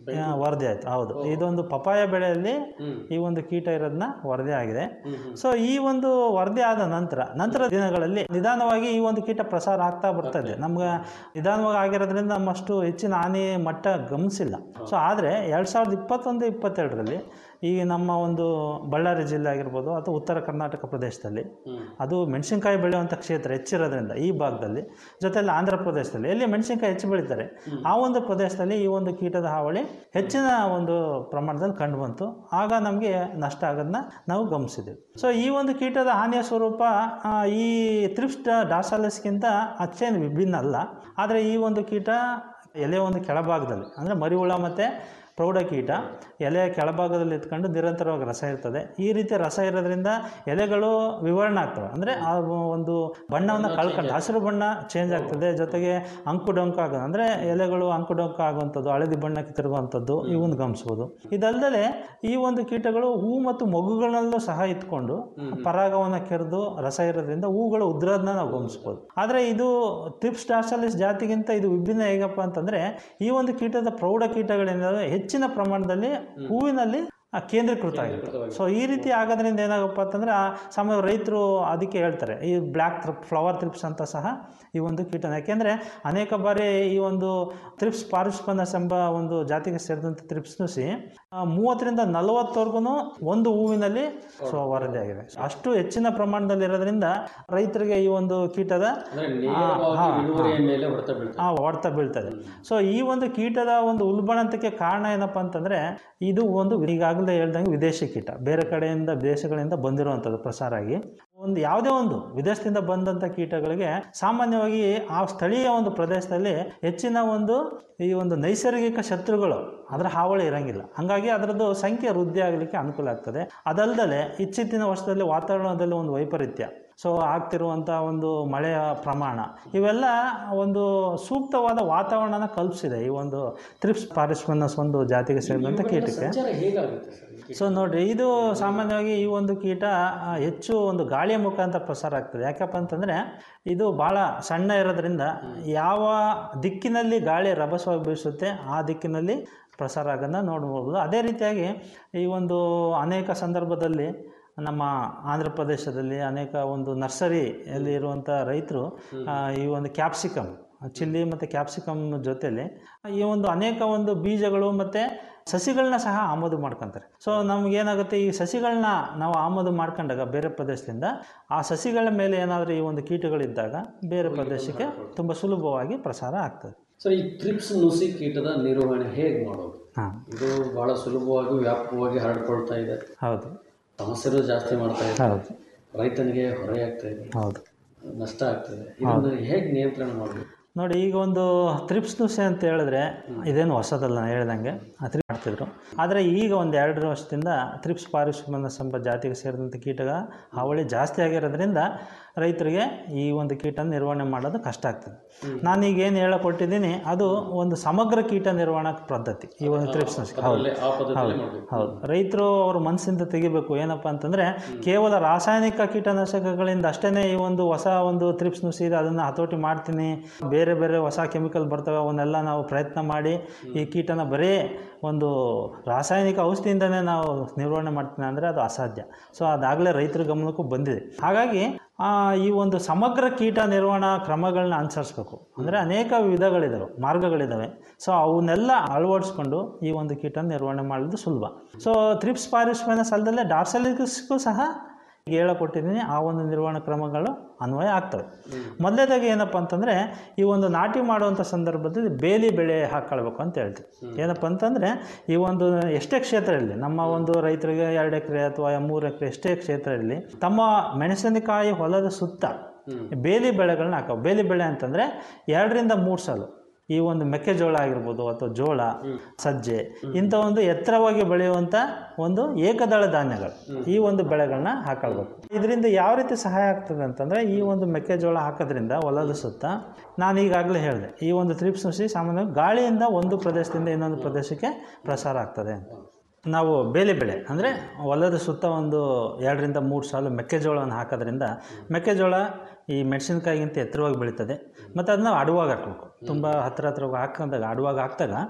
ಆ, ವರದಿ ಆಯಿತು ಹೌದು ಇದೊಂದು ಪಪಾಯ ಬೆಳೆಯಲ್ಲಿ ಹ್ಮ್ ಈ ಒಂದು ಕೀಟ ಇರೋದನ್ನ ವರದಿ ಆಗಿದೆ ಹ್ಮ್ ಹ್ಮ್ ಸೊ ಈ ಒಂದು ವರದಿ ಆದ ನಂತರ ನಂತರ ದಿನಗಳಲ್ಲಿ ನಿಧಾನವಾಗಿ ಈ ಒಂದು ಕೀಟ ಪ್ರಸಾರ ಆಗ್ತಾ ಬರ್ತದೆ ನಮ್ಗೆ ನಿಧಾನವಾಗಿ ಆಗಿರೋದ್ರಿಂದ ನಮ್ಮಷ್ಟು ಹೆಚ್ಚಿನ ಹಾನಿ ಮಟ್ಟ ಗಮನಿಸಿಲ್ಲ ಸೊ ಆದರೆ ಎರಡು ಸಾವಿರದ ಇಪ್ಪತ್ತೊಂದು ಇಪ್ಪತ್ತೆರಡರಲ್ಲಿ ಈ ನಮ್ಮ ಒಂದು ಬಳ್ಳಾರಿ ಜಿಲ್ಲೆ ಆಗಿರ್ಬೋದು ಅಥವಾ ಉತ್ತರ ಕರ್ನಾಟಕ ಪ್ರದೇಶದಲ್ಲಿ ಹ್ಮ್ ಅದು ಮೆಣಸಿನ್ಕಾಯಿ ಬೆಳೆಯುವಂಥ ಕ್ಷೇತ್ರ ಹೆಚ್ಚಿರೋದ್ರಿಂದ ಈ ಭಾಗದಲ್ಲಿ ಜೊತೆಲಿ ಆಂಧ್ರ ಪ್ರದೇಶದಲ್ಲಿ ಎಲ್ಲಿ ಮೆಣಸಿನ್ಕಾಯಿ ಹೆಚ್ಚು ಬೆಳೀತಾರೆ ಆ ಒಂದು ಪ್ರದೇಶದಲ್ಲಿ ಈ ಒಂದು ಕೀಟದ ಹಾವಳಿ ಹೆಚ್ಚಿನ ಒಂದು ಪ್ರಮಾಣದಲ್ಲಿ ಕಂಡು ಬಂತು ಆಗ ನಮಗೆ ನಷ್ಟ ಆಗೋದನ್ನ ನಾವು ಗಮನಿಸಿದ್ದೀವಿ ಸೊ ಈ ಒಂದು ಕೀಟದ ಹಾನಿಯ ಸ್ವರೂಪ ಆ, ಈ ಥ್ರಿಪ್ಸ್ ಡಾಸಾಲಸ್ಗಿಂತ ಅಷ್ಟೇನು ವಿಭಿನ್ನ ಅಲ್ಲ ಆದರೆ ಈ ಒಂದು ಕೀಟ ಎಲೆ ಒಂದು ಕೆಳಭಾಗದಲ್ಲಿ ಅಂದರೆ ಮರಿಹುಳ ಮತ್ತು ಪ್ರೌಢಕೀಟ ಎಲೆಯ ಕೆಳಭಾಗದಲ್ಲಿ ಇಟ್ಕೊಂಡು ನಿರಂತರವಾಗಿ ರಸ ಇರ್ತದೆ ಈ ರೀತಿ ರಸ ಇರೋದ್ರಿಂದ ಎಲೆಗಳು ವಿವರಣೆ ಆಗ್ತವೆ ಅಂದರೆ ಆ ಒಂದು ಬಣ್ಣವನ್ನು ಕಳ್ಕೊಂಡು ಹಸಿರು ಬಣ್ಣ ಚೇಂಜ್ ಆಗ್ತದೆ ಜೊತೆಗೆ ಅಂಕು ಡೊಂಕು ಆಗೋದು ಅಂದರೆ ಎಲೆಗಳು ಅಂಕು ಡೊಂಕು ಆಗುವಂಥದ್ದು ಹಳದಿ ಬಣ್ಣಕ್ಕೆ ತಿರುಗುವಂಥದ್ದು ಇವನ್ನ ಗಮನಿಸ್ಬೋದು ಇದಲ್ಲದೆ ಈ ಒಂದು ಕೀಟಗಳು ಹೂ ಮತ್ತು ಮಗುಗಳಲ್ಲೂ ಸಹ ಇಟ್ಕೊಂಡು ಪರಾಗವನ್ನು ಕೆರೆದು ರಸ ಇರೋದ್ರಿಂದ ಹೂಗಳು ಉದ್ರೋದನ್ನ ನಾವು ಗಮನಿಸ್ಬೋದು ಆದರೆ ಇದು ಟಿಪ್ಸ್ ಡಾರ್ಸಾಲಿಸ್ ಜಾತಿಗಿಂತ ಇದು ವಿಭಿನ್ನ ಹೇಗಪ್ಪ ಅಂತಂದರೆ ಈ ಒಂದು ಕೀಟದ ಪ್ರೌಢ ಕೀಟಗಳೇನಿದಾವೆ ಹೆಚ್ಚಿನ ಪ್ರಮಾಣದಲ್ಲಿ ಹೂವಿನಲ್ಲಿ ಆ, ಕೇಂದ್ರೀಕೃತ ಆಗಿರ್ತವೆ ಸೊ ಈ ರೀತಿ ಆಗೋದ್ರಿಂದ ಏನಾಗಪ್ಪ ಅಂತಂದರೆ ಆ ಸಾಮಾನ್ಯ ರೈತರು ಅದಕ್ಕೆ ಹೇಳ್ತಾರೆ ಈ ಬ್ಲ್ಯಾಕ್ ಥ್ರಿಪ್ ಫ್ಲವರ್ ಥ್ರಿಪ್ಸ್ ಅಂತ ಸಹ ಈ ಒಂದು ಕೀಟನ ಯಾಕೆಂದರೆ ಅನೇಕ ಬಾರಿ ಈ ಒಂದು ಥ್ರಿಪ್ಸ್ ಪಾರಿಸ್ಪನಸ್ ಎಂಬ ಒಂದು ಜಾತಿಗೆ ಸೇರಿದಂಥ ಥ್ರಿಪ್ಸ್ ನುಸಿ ಆ, ಮೂವತ್ತರಿಂದ ನಲವತ್ತವರೆಗೂ ಒಂದು ಹೂವಿನಲ್ಲಿ ಸೊ ವರದಿಯಾಗಿದೆ ಅಷ್ಟು ಹೆಚ್ಚಿನ ಪ್ರಮಾಣದಲ್ಲಿ ಇರೋದ್ರಿಂದ ರೈತರಿಗೆ ಈ ಒಂದು ಕೀಟದ ಅಂದ್ರೆ ನೇರವಾಗಿ ಇಳುವರಿಯ ಮೇಲೆ ಹೊಡೆತ ಬೀಳ್ತದೆ ಆ ಹೊಡೆತ ಬೀಳ್ತದೆ ಸೊ ಈ ಒಂದು ಕೀಟದ ಒಂದು ಉಲ್ಬಣಂತಕ್ಕೆ ಕಾರಣ ಏನಪ್ಪ ಅಂತಂದರೆ ಇದು ಒಂದು ಈಗಾಗಲೇ ಹೇಳ್ದಂಗೆ ವಿದೇಶಿ ಕೀಟ ಬೇರೆ ಕಡೆಯಿಂದ ದೇಶಗಳಿಂದ ಬಂದಿರುವಂಥದ್ದು ಪ್ರಸಾರ ಆಗಿ ಒಂದು ಯಾವುದೇ ಒಂದು ವಿದೇಶದಿಂದ ಬಂದಂಥ ಕೀಟಗಳಿಗೆ ಸಾಮಾನ್ಯವಾಗಿ ಆ ಸ್ಥಳೀಯ ಒಂದು ಪ್ರದೇಶದಲ್ಲಿ ಹೆಚ್ಚಿನ ಒಂದು ಈ ಒಂದು ನೈಸರ್ಗಿಕ ಶತ್ರುಗಳು ಅದರ ಹಾವಳಿ ಇರಂಗಿಲ್ಲ ಹಾಗಾಗಿ ಅದರದ್ದು ಸಂಖ್ಯೆ ವೃದ್ಧಿ ಆಗಲಿಕ್ಕೆ ಅನುಕೂಲ ಆಗ್ತದೆ ಅದಲ್ಲದೆ ಇತ್ತೀಚಿನ ವರ್ಷದಲ್ಲಿ ವಾತಾವರಣದಲ್ಲಿ ಒಂದು ವೈಪರೀತ್ಯ ಸೊ ಆಗ್ತಿರುವಂಥ ಒಂದು ಮಳೆಯ ಪ್ರಮಾಣ ಇವೆಲ್ಲ ಒಂದು ಸೂಕ್ತವಾದ ವಾತಾವರಣನ ಕಲ್ಪಿಸಿದೆ ಈ ಒಂದು ಥ್ರಿಪ್ಸ್ ಪಾರಿಸ್ಮನಸ್ ಒಂದು ಜಾತಿಗೆ ಸೇರಿದಂಥ ಕೀಟಕ್ಕೆ ಸಂಚಾರ ಹೇಗಾಗುತ್ತೆ ಸರ್ ಈ ಕೀಟ? ಸೊ ನೋಡಿರಿ ಇದು ಸಾಮಾನ್ಯವಾಗಿ ಈ ಒಂದು ಕೀಟ ಆ, ಹೆಚ್ಚು ಒಂದು ಗಾಳಿಯ ಮುಖಾಂತರ ಪ್ರಸಾರ ಆಗ್ತದೆ ಯಾಕಪ್ಪ ಅಂತಂದರೆ ಇದು ಭಾಳ ಸಣ್ಣ ಇರೋದ್ರಿಂದ ಯಾವ ದಿಕ್ಕಿನಲ್ಲಿ ಗಾಳಿ ರಭಸವಾಗಿ ಬೀಸುತ್ತೆ ಆ ದಿಕ್ಕಿನಲ್ಲಿ ಪ್ರಸಾರ ಆಗೋದನ್ನ ನೋಡ್ಬೋದು ಅದೇ ರೀತಿಯಾಗಿ ಈ ಒಂದು ಅನೇಕ ಸಂದರ್ಭದಲ್ಲಿ ನಮ್ಮ ಆಂಧ್ರ ಪ್ರದೇಶದಲ್ಲಿ ಅನೇಕ ಒಂದು ನರ್ಸರಿಯಲ್ಲಿ ಇರುವಂಥ ರೈತರು ಆ, ಈ ಒಂದು ಕ್ಯಾಪ್ಸಿಕಮ್ ಚಿಲ್ಲಿ ಮತ್ತು ಕ್ಯಾಪ್ಸಿಕಮ್ ಜೊತೆಲಿ ಈ ಒಂದು ಅನೇಕ ಒಂದು ಬೀಜಗಳು ಮತ್ತು ಸಸಿಗಳನ್ನ ಸಹ ಆಮದು ಮಾಡ್ಕೊತಾರೆ ಸೊ ನಮಗೇನಾಗುತ್ತೆ ಈ ಸಸಿಗಳನ್ನ ನಾವು ಆಮದು ಮಾಡ್ಕೊಂಡಾಗ ಬೇರೆ ಪ್ರದೇಶದಿಂದ ಆ ಸಸಿಗಳ ಮೇಲೆ ಏನಾದರೂ ಈ ಒಂದು ಕೀಟಗಳಿದ್ದಾಗ ಬೇರೆ ಪ್ರದೇಶಕ್ಕೆ ತುಂಬ ಸುಲಭವಾಗಿ ಪ್ರಸಾರ ಆಗ್ತದೆ ಸರ್ ಈ ಟ್ರಿಪ್ಸ್ ನುಸಿ ಕೀಟದ ನಿರ್ವಹಣೆ ಹೇಗೆ ಮಾಡೋದು ಹಾಂ ಇದು ಬಹಳ ಸುಲಭವಾಗಿ ವ್ಯಾಪಕವಾಗಿ ಹರಡ್ಕೊಳ್ತಾ ಇದೆ ಹೌದು ಸಮಸ್ಯೆಗಳು ಜಾಸ್ತಿ ಮಾಡ್ತಾ ಇದೆ ಹೌದು ರೈತನಿಗೆ ಹೊರೆ ಆಗ್ತಾ ಇದೆ ಹೌದು ನಷ್ಟ ಆಗ್ತದೆ ಇದನ್ನು ಹೇಗೆ ನಿಯಂತ್ರಣ ಮಾಡಬೇಕು ನೋಡಿ ಈಗ ಒಂದು ಥ್ರಿಪ್ಸ್ ನುಸೆ ಅಂತ ಹೇಳಿದ್ರೆ ಇದೇನು ಹೊಸದಲ್ಲ ನಾನು ಹೇಳ್ದಂಗೆ ಆ ಥ್ರಿಪ್ ಮಾಡ್ತಿದ್ರು ಆದರೆ ಈಗ ಒಂದು ಎರಡು ವರ್ಷದಿಂದ ಥ್ರಿಪ್ಸ್ ಪಾರಿಸ್ಮನಸ್ ಎಂಬ ಜಾತಿಗೆ ಸೇರಿದಂಥ ಕೀಟದ ಹಾವಳಿ ಜಾಸ್ತಿ ಆಗಿರೋದ್ರಿಂದ ರೈತರಿಗೆ ಈ ಒಂದು ಕೀಟ ನಿರ್ವಹಣೆ ಮಾಡೋದು ಕಷ್ಟ ಆಗ್ತದೆ ನಾನೀಗ ಏನು ಹೇಳಕೊಟ್ಟಿದ್ದೀನಿ ಅದು ಒಂದು ಸಮಗ್ರ ಕೀಟ ನಿರ್ವಹಣಾ ಪದ್ಧತಿ ಈ ಒಂದು ಥ್ರಿಪ್ಸ್ ನುಸಿ ಹೌದು ಅಲ್ಲೇ ಆ ಪದ್ಧತಿಯಲ್ಲಿ ಮಾಡಬೇಕು ಹೌದು ರೈತರು ಅವ್ರ ಮನಸ್ಸಿಂದ ತೆಗಿಬೇಕು ಏನಪ್ಪ ಅಂತಂದರೆ ಕೇವಲ ರಾಸಾಯನಿಕ ಕೀಟನಾಶಕಗಳಿಂದ ಅಷ್ಟೇ ಈ ಒಂದು ಹೊಸ ಒಂದು ಥ್ರಿಪ್ಸ್ ನುಸಿದೆ ಅದನ್ನು ಹತೋಟಿ ಮಾಡ್ತೀನಿ ಬೇರೆ ಬೇರೆ ಹೊಸ ಕೆಮಿಕಲ್ ಬರ್ತವೆ ಅವನ್ನೆಲ್ಲ ನಾವು ಪ್ರಯತ್ನ ಮಾಡಿ ಈ ಕೀಟನ ಬರೀ ಒಂದು ರಾಸಾಯನಿಕ ಔಷಧಿಯಿಂದನೇ ನಾವು ನಿರ್ವಹಣೆ ಮಾಡ್ತೀನಿ ಅಂದರೆ ಅದು ಅಸಾಧ್ಯ ಸೊ ಅದಾಗಲೇ ರೈತರ ಗಮನಕ್ಕೂ ಬಂದಿದೆ ಹಾಗಾಗಿ ಆ, ಈ ಒಂದು ಸಮಗ್ರ ಕೀಟ ನಿರ್ವಹಣಾ ಕ್ರಮಗಳನ್ನ ಅನುಸರಿಸ್ಬೇಕು ಅಂದರೆ ಅನೇಕ ವಿಧಗಳಿದ್ದಾವೆ ಮಾರ್ಗಗಳಿದ್ದಾವೆ ಸೊ ಅವನ್ನೆಲ್ಲ ಅಳವಡಿಸ್ಕೊಂಡು ಈ ಒಂದು ಕೀಟ ನಿರ್ವಹಣೆ ಮಾಡೋದು ಸುಲಭ ಸೊ ಥ್ರಿಪ್ಸ್ ಪಾರಿಸ್ಮೈನಸ್ ಅಲ್ಲದೆ ಡಾರ್ಸಲಿಸ್ಗೂ ಸಹ ಈಗ ಹೇಳಕೊಟ್ಟಿದ್ದೀನಿ ಆ ಒಂದು ನಿರ್ವಹಣಾ ಕ್ರಮಗಳು ಅನ್ವಯ ಆಗ್ತವೆ ಮೊದಲೇದಾಗಿ ಏನಪ್ಪ ಅಂತಂದರೆ ಈ ಒಂದು ನಾಟಿ ಮಾಡುವಂಥ ಸಂದರ್ಭದಲ್ಲಿ ಬೇಲಿ ಬೆಳೆ ಹಾಕ್ಕೊಳ್ಬೇಕು ಅಂತ ಹೇಳ್ತೀವಿ ಏನಪ್ಪ ಅಂತಂದರೆ ಈ ಒಂದು ಎಷ್ಟೇ ಕ್ಷೇತ್ರ ಇರಲಿ ನಮ್ಮ ಒಂದು ರೈತರಿಗೆ ಎರಡು ಎಕರೆ ಅಥವಾ ಮೂರು ಎಕರೆ ಎಷ್ಟೇ ಕ್ಷೇತ್ರ ಇರಲಿ ತಮ್ಮ ಮೆಣಸಿನಕಾಯಿ ಹೊಲದ ಸುತ್ತ ಬೇಲಿ ಬೆಳೆಗಳನ್ನ ಹಾಕೋ ಬೇಲಿ ಬೆಳೆ ಅಂತಂದರೆ ಎರಡರಿಂದ ಮೂರು ಸಾಲು ಈ ಒಂದು ಮೆಕ್ಕೆಜೋಳ ಆಗಿರ್ಬೋದು ಅಥವಾ ಜೋಳ ಸಜ್ಜೆ ಇಂಥ ಒಂದು ಎತ್ತರವಾಗಿ ಬೆಳೆಯುವಂಥ ಒಂದು ಏಕದಳ ಧಾನ್ಯಗಳು ಈ ಒಂದು ಬೆಳೆಗಳನ್ನ ಹಾಕೊಳ್ಬೇಕು ಇದರಿಂದ ಯಾವ ರೀತಿ ಸಹಾಯ ಆಗ್ತದೆ ಅಂತಂದರೆ ಈ ಒಂದು ಮೆಕ್ಕೆಜೋಳ ಹಾಕೋದ್ರಿಂದ ಹೊಲದ ಸುತ್ತ ನಾನು ಈಗಾಗಲೇ ಹೇಳಿದೆ ಈ ಒಂದು ಥ್ರಿಪ್ಸ್ ನುಸಿ ಸಾಮಾನ್ಯವಾಗಿ ಗಾಳಿಯಿಂದ ಒಂದು ಪ್ರದೇಶದಿಂದ ಇನ್ನೊಂದು ಪ್ರದೇಶಕ್ಕೆ ಪ್ರಸಾರ ಆಗ್ತದೆ ಅಂತ ನಾವು ಬೇಲೆ ಬೆಳೆ ಅಂದರೆ ಹೊಲದ ಸುತ್ತ ಒಂದು ಎರಡರಿಂದ ಮೂರು ಸಾಲು ಮೆಕ್ಕೆಜೋಳವನ್ನು ಹಾಕೋದ್ರಿಂದ ಮೆಕ್ಕೆಜೋಳ ಈ ಮೆಣಸಿನ್ಕಾಯಿಗಿಂತ ಎತ್ತರವಾಗಿ ಬೆಳೀತದೆ ಮತ್ತು ಅದನ್ನ ಅಡುವಾಗಿ ಹಾಕಬೇಕು ತುಂಬ ಹತ್ತಿರ ಹತ್ರ ಹಾಕಿದಾಗ ಅಡುವಾಗಿ ಹಾಕಿದಾಗ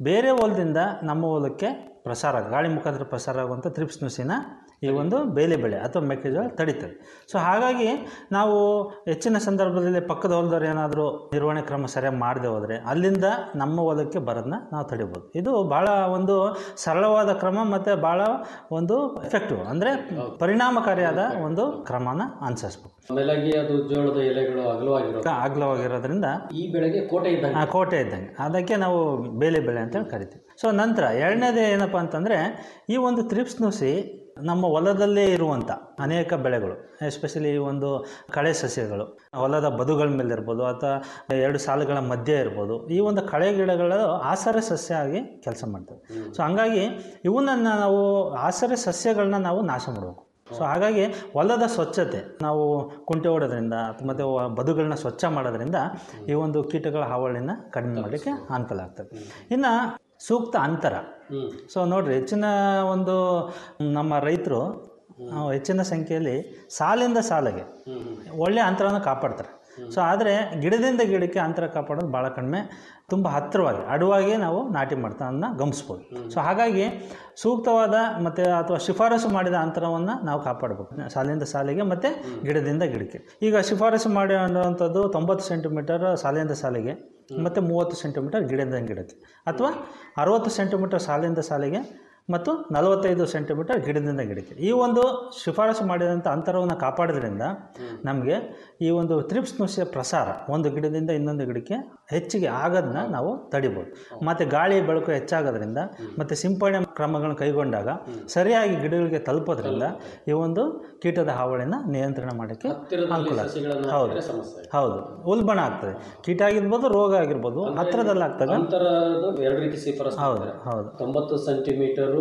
ಬೇರೆ ಹೊಲದಿಂದ ನಮ್ಮ ಹೊಲಕ್ಕೆ ಪ್ರಸಾರ ಗಾಳಿ ಮುಖಾಂತರ ಪ್ರಸಾರ ಆಗುವಂಥ ತ್ರಿಪ್ಸ್ ನುಸಿನ ಈ ಒಂದು ಬೇಲೆ ಬೆಳೆ ಅಥವಾ ಮೆಕ್ಕೆಜೋಳ ತಡೀತದೆ ಸೊ ಹಾಗಾಗಿ ನಾವು ಹೆಚ್ಚಿನ ಸಂದರ್ಭದಲ್ಲಿ ಪಕ್ಕದ ಹೊಲದವ್ರು ಏನಾದರೂ ನಿರ್ವಹಣೆ ಕ್ರಮ ಸರಿಯಾಗಿ ಮಾಡದೆ ಹೋದರೆ ಅಲ್ಲಿಂದ ನಮ್ಮ ಹೊಲಕ್ಕೆ ಬರೋದನ್ನ ನಾವು ತಡಿಬೋದು ಇದು ಭಾಳ ಒಂದು ಸರಳವಾದ ಕ್ರಮ ಮತ್ತು ಭಾಳ ಒಂದು ಎಫೆಕ್ಟಿವ್ ಅಂದರೆ ಪರಿಣಾಮಕಾರಿಯಾದ ಒಂದು ಕ್ರಮನ ಅನುಸರಿಸ್ಬೇಕು ಮೇಲಾಗಿ ಅದು ಜೋಳದ ಎಲೆಗಳು ಅಗಲವಾಗಿರೋದು ಅಗಲವಾಗಿರೋದ್ರಿಂದ ಈ ಬೆಳೆಗೆ ಕೋಟೆ ಇದ್ದಂಗೆ ಆ ಕೋಟೆ ಇದ್ದಂಗೆ ಅದಕ್ಕೆ ನಾವು ಬೇಲೆ ಬೆಳೆ ಅಂತೇಳಿ ಕರಿತೀವಿ ಸೊ ನಂತರ ಎರಡನೇದು ಏನಪ್ಪ ಅಂತಂದರೆ ಈ ಒಂದು ತ್ರಿಪ್ಸ್ ನುಸಿ ನಮ್ಮ ಹೊಲದಲ್ಲೇ ಇರುವಂಥ ಅನೇಕ ಬೆಳೆಗಳು ಎಸ್ಪೆಷಲಿ ಈ ಒಂದು ಕಳೆ ಸಸ್ಯಗಳು ಹೊಲದ ಬದುಗಳ ಮೇಲೆ ಇರ್ಬೋದು ಅಥವಾ ಎರಡು ಸಾಲುಗಳ ಮಧ್ಯೆ ಇರ್ಬೋದು ಈ ಒಂದು ಕಳೆ ಗಿಡಗಳು ಆಸರೆ ಸಸ್ಯ ಆಗಿ ಕೆಲಸ ಮಾಡ್ತವೆ ಸೊ ಹಂಗಾಗಿ ಇವನ್ನ ನಾವು ಆಸರೆ ಸಸ್ಯಗಳನ್ನ ನಾವು ನಾಶ ಮಾಡಬೇಕು ಸೊ ಹಾಗಾಗಿ ಹೊಲದ ಸ್ವಚ್ಛತೆ ನಾವು ಕುಂಟೆ ಹೊಡೋದ್ರಿಂದ ಮತ್ತು ಬದುಗಳನ್ನ ಸ್ವಚ್ಛ ಮಾಡೋದ್ರಿಂದ ಈ ಒಂದು ಕೀಟಗಳ ಹಾವಳಿನ ಕಡಿಮೆ ಮಾಡಲಿಕ್ಕೆ ಅನುಕೂಲ ಆಗ್ತದೆ ಇನ್ನು ಸೂಕ್ತ ಅಂತರ ಹ್ಞೂ ಸೊ ನೋಡಿರಿ ಹೆಚ್ಚಿನ ಒಂದು ನಮ್ಮ ರೈತರು ಹೆಚ್ಚಿನ ಸಂಖ್ಯೆಯಲ್ಲಿ ಸಾಲಿಂದ ಸಾಲಿಗೆ ಹ್ಞೂ ಹ್ಞೂ ಒಳ್ಳೆಯ ಅಂತರವನ್ನು ಕಾಪಾಡ್ತಾರೆ ಸೊ ಆದರೆ ಗಿಡದಿಂದ ಗಿಡಕ್ಕೆ ಅಂತರ ಕಾಪಾಡೋದು ಭಾಳ ಕಡಿಮೆ ತುಂಬ ಹತ್ತಿರವಾಗಿ ಅಡುವಾಗಿ ನಾವು ನಾಟಿ ಮಾಡ್ತಾನ ಗಮನಿಸ್ಬೋದು ಸೊ ಹಾಗಾಗಿ ಸೂಕ್ತವಾದ ಮತ್ತು ಅಥವಾ ಶಿಫಾರಸು ಮಾಡಿದ ಅಂತರವನ್ನು ನಾವು ಕಾಪಾಡಬೇಕು ಸಾಲಿಂದ ಸಾಲಿಗೆ ಮತ್ತು ಗಿಡದಿಂದ ಗಿಡಕ್ಕೆ ಈಗ ಶಿಫಾರಸು ಮಾಡಿರುವಂಥದ್ದು ತೊಂಬತ್ತು ಸೆಂಟಿಮೀಟರ್ ಸಾಲಿಂದ ಸಾಲಿಗೆ ಮತ್ತು ಮೂವತ್ತು ಸೆಂಟಿಮೀಟರ್ ಗಿಡದಿಂದ ಗಿಡಕ್ಕೆ ಅಥವಾ ಅರುವತ್ತು ಸೆಂಟಿಮೀಟರ್ ಸಾಲಿಂದ ಸಾಲಿಗೆ ಮತ್ತು ನಲವತ್ತೈದು ಸೆಂಟಿಮೀಟರ್ ಗಿಡದಿಂದ ಗಿಡಕ್ಕೆ ಈ ಒಂದು ಶಿಫಾರಸು ಮಾಡಿದಂಥ ಅಂತರವನ್ನು ಕಾಪಾಡೋದ್ರಿಂದ ನಮಗೆ ಈ ಒಂದು ತ್ರಿಪ್ಸ್ ನುಸಿಯ ಪ್ರಸಾರ ಒಂದು ಗಿಡದಿಂದ ಇನ್ನೊಂದು ಗಿಡಕ್ಕೆ ಹೆಚ್ಚಿಗೆ ಆಗೋದನ್ನ ನಾವು ತಡಿಬೋದು ಮತ್ತು ಗಾಳಿ ಬೆಳಕು ಹೆಚ್ಚಾಗೋದ್ರಿಂದ ಮತ್ತು ಸಿಂಪಡಣೆ ಕ್ರಮಗಳನ್ನು ಕೈಗೊಂಡಾಗ ಸರಿಯಾಗಿ ಗಿಡಗಳಿಗೆ ತಲುಪೋದ್ರಿಂದ ಈ ಒಂದು ಕೀಟದ ಹಾವಳಿನ ನಿಯಂತ್ರಣ ಮಾಡೋಕ್ಕೆ ಹತ್ತಿರದಲ್ಲಿ ಅನುಕೂಲ ಆಗ್ತದೆ. ಸಸಿಗಳನ್ನು ಹೌದು. ಹಾಕಿದ್ರೆ ಸಮಸ್ಯೆ ಹೌದು ಉಲ್ಬಣ ಆಗ್ತದೆ ಕೀಟ ಆಗಿರ್ಬೋದು ರೋಗ ಆಗಿರ್ಬೋದು ಹತ್ತಿರದಲ್ಲಿ ಆಗ್ತದೆ ಅಂತರದ್ದು ಎರಡು ರೀತಿ ಶಿಫಾರಸು ಹೌದು ಮಾಡ್ತಾರೆ. ಹೌದು ತೊಂಬತ್ತು ಸೆಂಟಿಮೀಟರು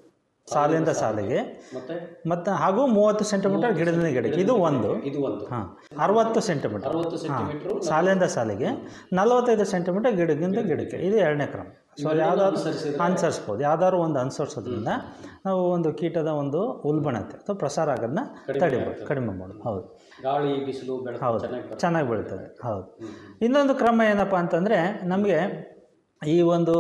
ಸಾಲಿಂದ ಸಾಲಿಗೆ ಮತ್ತೆ ಮತ್ತು ಹಾಗೂ ಮೂವತ್ತು ಸೆಂಟಿಮೀಟರ್ ಗಿಡದಿಂದ ಗಿಡಕ್ಕೆ ಇದು ಒಂದು ಇದು ಒಂದು ಹಾಂ ಅರವತ್ತು ಸೆಂಟಿಮೀಟರ್ ಅರವತ್ತು ಸೆಂಟಿಮೀಟರ್ ಸಾಲಿಂದ ಸಾಲಿಗೆ ನಲವತ್ತೈದು ಸೆಂಟಿಮೀಟರ್ ಗಿಡದಿಂದ ಗಿಡಕ್ಕೆ ಇದು ಎರಡನೇ ಕ್ರಮ ಸೊ ಯಾವ್ದಾದ್ರು ಅನುಸರಿಸ್ಬೋದು ಯಾವ್ದಾದ್ರು ಒಂದು ಅನುಸರಿಸೋದ್ರಿಂದ ನಾವು ಒಂದು ಕೀಟದ ಒಂದು ಉಲ್ಬಣತೆ ಅಥವಾ ಪ್ರಸಾರ ಆಗೋದನ್ನ ತಡಿಬೋದು ಕಡಿಮೆ ಮಾಡೋದು ಹೌದು ಗಾಳಿ ಬಿಸಿಲು ಬೆಳಕು ಹೌದು ಚೆನ್ನಾಗಿ ಬರ್ತದೆ ಚೆನ್ನಾಗಿ ಬೆಳೀತದೆ ಹೌದು ಇನ್ನೊಂದು ಕ್ರಮ ಏನಪ್ಪ ಅಂತಂದರೆ ನಮಗೆ ಈ ಒಂದು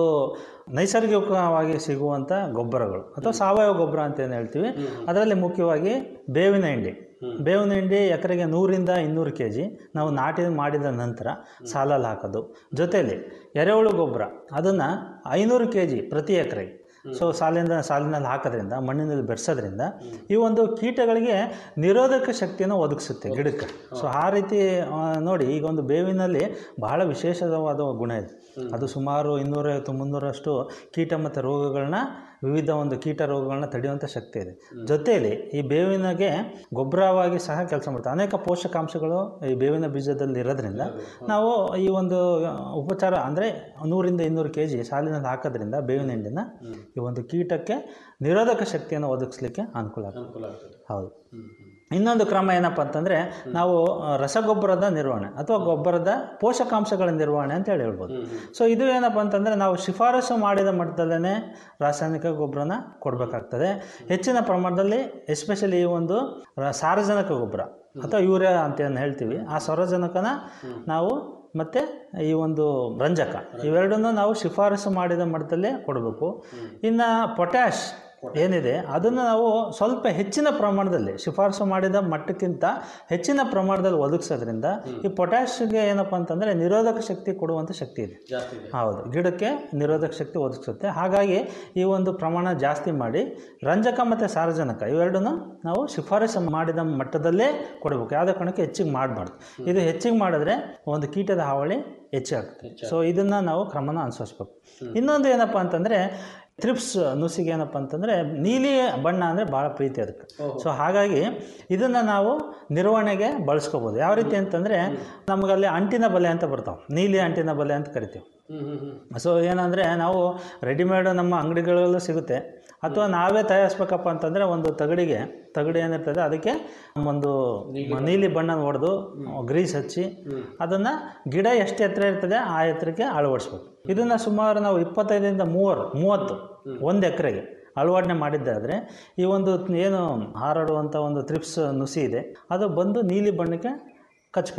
ನೈಸರ್ಗಿಕವಾಗಿ ಸಿಗುವಂಥ ಗೊಬ್ಬರಗಳು ಅಥವಾ ಸಾವಯವ ಗೊಬ್ಬರ ಅಂತ ಏನು ಹೇಳ್ತೀವಿ ಅದರಲ್ಲಿ ಮುಖ್ಯವಾಗಿ ಬೇವಿನ ಹಿಂಡಿ ಬೇವಿನ ಹಿಂಡಿ ಎಕರೆಗೆ ನೂರಿಂದ ಇನ್ನೂರು ಕೆ ಜಿ ನಾವು ನಾಟಿ ಮಾಡಿದ ನಂತರ ಸಾಲಲ್ಲಿ ಹಾಕೋದು ಜೊತೆಯಲ್ಲಿ ಎರೆಹುಳು ಗೊಬ್ಬರ ಅದನ್ನು ಐನೂರು ಕೆ ಜಿ ಪ್ರತಿ ಎಕರೆಗೆ ಸೊ ಸಾಲಿಂದ ಸಾಲಿನಲ್ಲಿ ಹಾಕೋದ್ರಿಂದ ಮಣ್ಣಿನಲ್ಲಿ ಬೆರೆಸೋದ್ರಿಂದ ಈ ಒಂದು ಕೀಟಗಳಿಗೆ ನಿರೋಧಕ ಶಕ್ತಿಯನ್ನು ಒದಗಿಸುತ್ತೆ ಗಿಡಕ್ಕೆ ಸೊ ಆ ರೀತಿ ಆ, ನೋಡಿ ಈಗ ಒಂದು ಬೇವಿನಲ್ಲಿ ಬಹಳ ವಿಶೇಷವಾದ ಗುಣ ಇದೆ ಅದು ಸುಮಾರು ಇನ್ನೂರೈವತ್ತು ಮುನ್ನೂರಷ್ಟು ಕೀಟ ಮತ್ತು ರೋಗಗಳನ್ನ ವಿವಿಧ ಒಂದು ಕೀಟ ರೋಗಗಳನ್ನ ತಡೆಯುವಂಥ ಶಕ್ತಿ ಇದೆ ಜೊತೆಯಲ್ಲಿ ಈ ಬೇವಿನಗೆ ಗೊಬ್ಬರವಾಗಿ ಸಹ ಕೆಲಸ ಮಾಡ್ತಾರೆ ಅನೇಕ ಪೋಷಕಾಂಶಗಳು ಈ ಬೇವಿನ ಬೀಜದಲ್ಲಿ ಇರೋದ್ರಿಂದ ನಾವು ಈ ಒಂದು ಉಪಚಾರ ಅಂದರೆ ನೂರಿಂದ ಇನ್ನೂರು ಕೆ ಜಿ ಸಾಲಿನಲ್ಲಿ ಹಾಕೋದ್ರಿಂದ ಬೇವಿನ ಹಿಂಡಿನ ಈ ಒಂದು ಕೀಟಕ್ಕೆ ನಿರೋಧಕ ಶಕ್ತಿಯನ್ನು ಒದಗಿಸ್ಲಿಕ್ಕೆ ಅನುಕೂಲ ಆಗ್ತದೆ ಅನುಕೂಲ ಆಗ್ತದೆ ಹೌದು ಹ್ಮ್, ಹ್ಮ್. ಇನ್ನೊಂದು ಕ್ರಮ ಏನಪ್ಪ ಅಂತಂದರೆ ನಾವು ಆ, ರಸಗೊಬ್ಬರದ ನಿರ್ವಹಣೆ ಅಥವಾ ಗೊಬ್ಬರದ ಪೋಷಕಾಂಶಗಳ ನಿರ್ವಹಣೆ ಅಂತ ಹೇಳಿ ಹೇಳ್ಬೋದು ಹ್ಮ್, ಹ್ಮ್. ಸೊ ಇದು ಏನಪ್ಪ ಅಂತಂದರೆ ನಾವು ಶಿಫಾರಸು ಮಾಡಿದ ಮಟ್ಟದಲ್ಲೇ ರಾಸಾಯನಿಕ ಗೊಬ್ಬರನ ಕೊಡಬೇಕಾಗ್ತದೆ ಹೆಚ್ಚಿನ ಪ್ರಮಾಣದಲ್ಲಿ ಎಸ್ಪೆಷಲಿ ಈ ಒಂದು ರ- ಸಾರಜನಕ ಗೊಬ್ಬರ ಅಥವಾ ಯೂರಿಯಾ ಅಂತ ಏನು ಹೇಳ್ತೀವಿ ಆ ಸಾರಜನಕನ ನಾವು ಮತ್ತು ಈ ಒಂದು ರಂಜಕ ಇವೆರಡನ್ನೂ ನಾವು ಶಿಫಾರಸು ಮಾಡಿದ ಮಟ್ಟದಲ್ಲೇ ಕೊಡಬೇಕು ಇನ್ನು ಪೊಟ್ಯಾಶ್ ಏನಿದೆ ಅದನ್ನು ನಾವು ಸ್ವಲ್ಪ ಹೆಚ್ಚಿನ ಪ್ರಮಾಣದಲ್ಲಿ ಶಿಫಾರಸು ಮಾಡಿದ ಮಟ್ಟಕ್ಕಿಂತ ಹೆಚ್ಚಿನ ಪ್ರಮಾಣದಲ್ಲಿ ಒದಗಿಸೋದ್ರಿಂದ ಈ ಪೊಟ್ಯಾಶ್ಗೆ ಏನಪ್ಪ ಅಂತಂದರೆ ನಿರೋಧಕ ಶಕ್ತಿ ಕೊಡುವಂಥ ಶಕ್ತಿ ಇದೆ ಜಾಸ್ತಿ ಇದೆ ಹೌದು ಗಿಡಕ್ಕೆ ನಿರೋಧಕ ಶಕ್ತಿ ಒದಗಿಸುತ್ತೆ ಹಾಗಾಗಿ ಈ ಒಂದು ಪ್ರಮಾಣ ಜಾಸ್ತಿ ಮಾಡಿ ರಂಜಕ ಮತ್ತು ಸಾರಜನಕ ಇವೆರಡನ್ನು ನಾವು ಶಿಫಾರಸು ಮಾಡಿದ ಮಟ್ಟದಲ್ಲೇ ಕೊಡಬೇಕು ಯಾವುದೇ ಕಾರಣಕ್ಕೆ ಹೆಚ್ಚಿಗೆ ಮಾಡಬಾರ್ದು ಇದು ಹೆಚ್ಚಿಗೆ ಮಾಡಿದ್ರೆ ಒಂದು ಕೀಟದ ಹಾವಳಿ ಹೆಚ್ಚಾಗುತ್ತೆ ಸೊ ಇದನ್ನು ನಾವು ಕ್ರಮನ ಅನುಸರಿಸ್ಬೇಕು ಇನ್ನೊಂದು ಏನಪ್ಪ ಅಂತಂದರೆ ತ್ರಿಪ್ಸ್ ನುಸಿಗೆ ಏನಪ್ಪ ಅಂತಂದರೆ ನೀಲಿ ಬಣ್ಣ ಅಂದರೆ ಭಾಳ ಪ್ರೀತಿ ಅದಕ್ಕೆ ಸೊ ಹಾಗಾಗಿ ಇದನ್ನು ನಾವು ನಿರ್ವಹಣೆಗೆ ಬಳಸ್ಕೋಬೋದು ಯಾವ ರೀತಿ ಅಂತಂದರೆ ನಮಗಲ್ಲಿ ಅಂಟಿನ ಬಲೆ ಅಂತ ಬರ್ತಾವೆ ನೀಲಿ ಅಂಟಿನ ಬಲೆ ಅಂತ ಕರಿತೀವಿ ಹ್ಮ್ ಹ್ಮ್ ಹ್ಮ್ ಸೊ ಏನಂದರೆ ನಾವು ರೆಡಿಮೇಡ್ ನಮ್ಮ ಅಂಗಡಿಗಳಲ್ಲೂ ಸಿಗುತ್ತೆ ಅಥವಾ ನಾವೇ ತಯಾರಿಸ್ಬೇಕಪ್ಪ ಅಂತಂದರೆ ಒಂದು ತಗಡಿಗೆ ತಗಡು ಏನಿರ್ತದೆ ಅದಕ್ಕೆ ಒಂದು ನೀಲಿ ಬಣ್ಣ ಹೊಡೆದು ಗ್ರೀಸ್ ಹಚ್ಚಿ ಅದನ್ನು ಗಿಡ ಎಷ್ಟು ಎತ್ತರ ಇರ್ತದೆ ಆ ಎತ್ತರಕ್ಕೆ ಅಳವಡಿಸ್ಬೇಕು ಇದನ್ನು ಸುಮಾರು ನಾವು ಇಪ್ಪತ್ತೈದರಿಂದ ಮೂವರು ಮೂವತ್ತು ಒಂದು ಎಕರೆಗೆ ಅಳವಡಿಕೆ ಮಾಡಿದ್ದಾದರೆ ಈ ಒಂದು ಏನು ಹಾರಾಡುವಂಥ ಒಂದು ತ್ರಿಪ್ಸ್ ನುಸಿ ಇದೆ ಅದು ಬಂದು ನೀಲಿ ಬಣ್ಣಕ್ಕೆ ಕಚ್ಕೊಳ್ತದೆ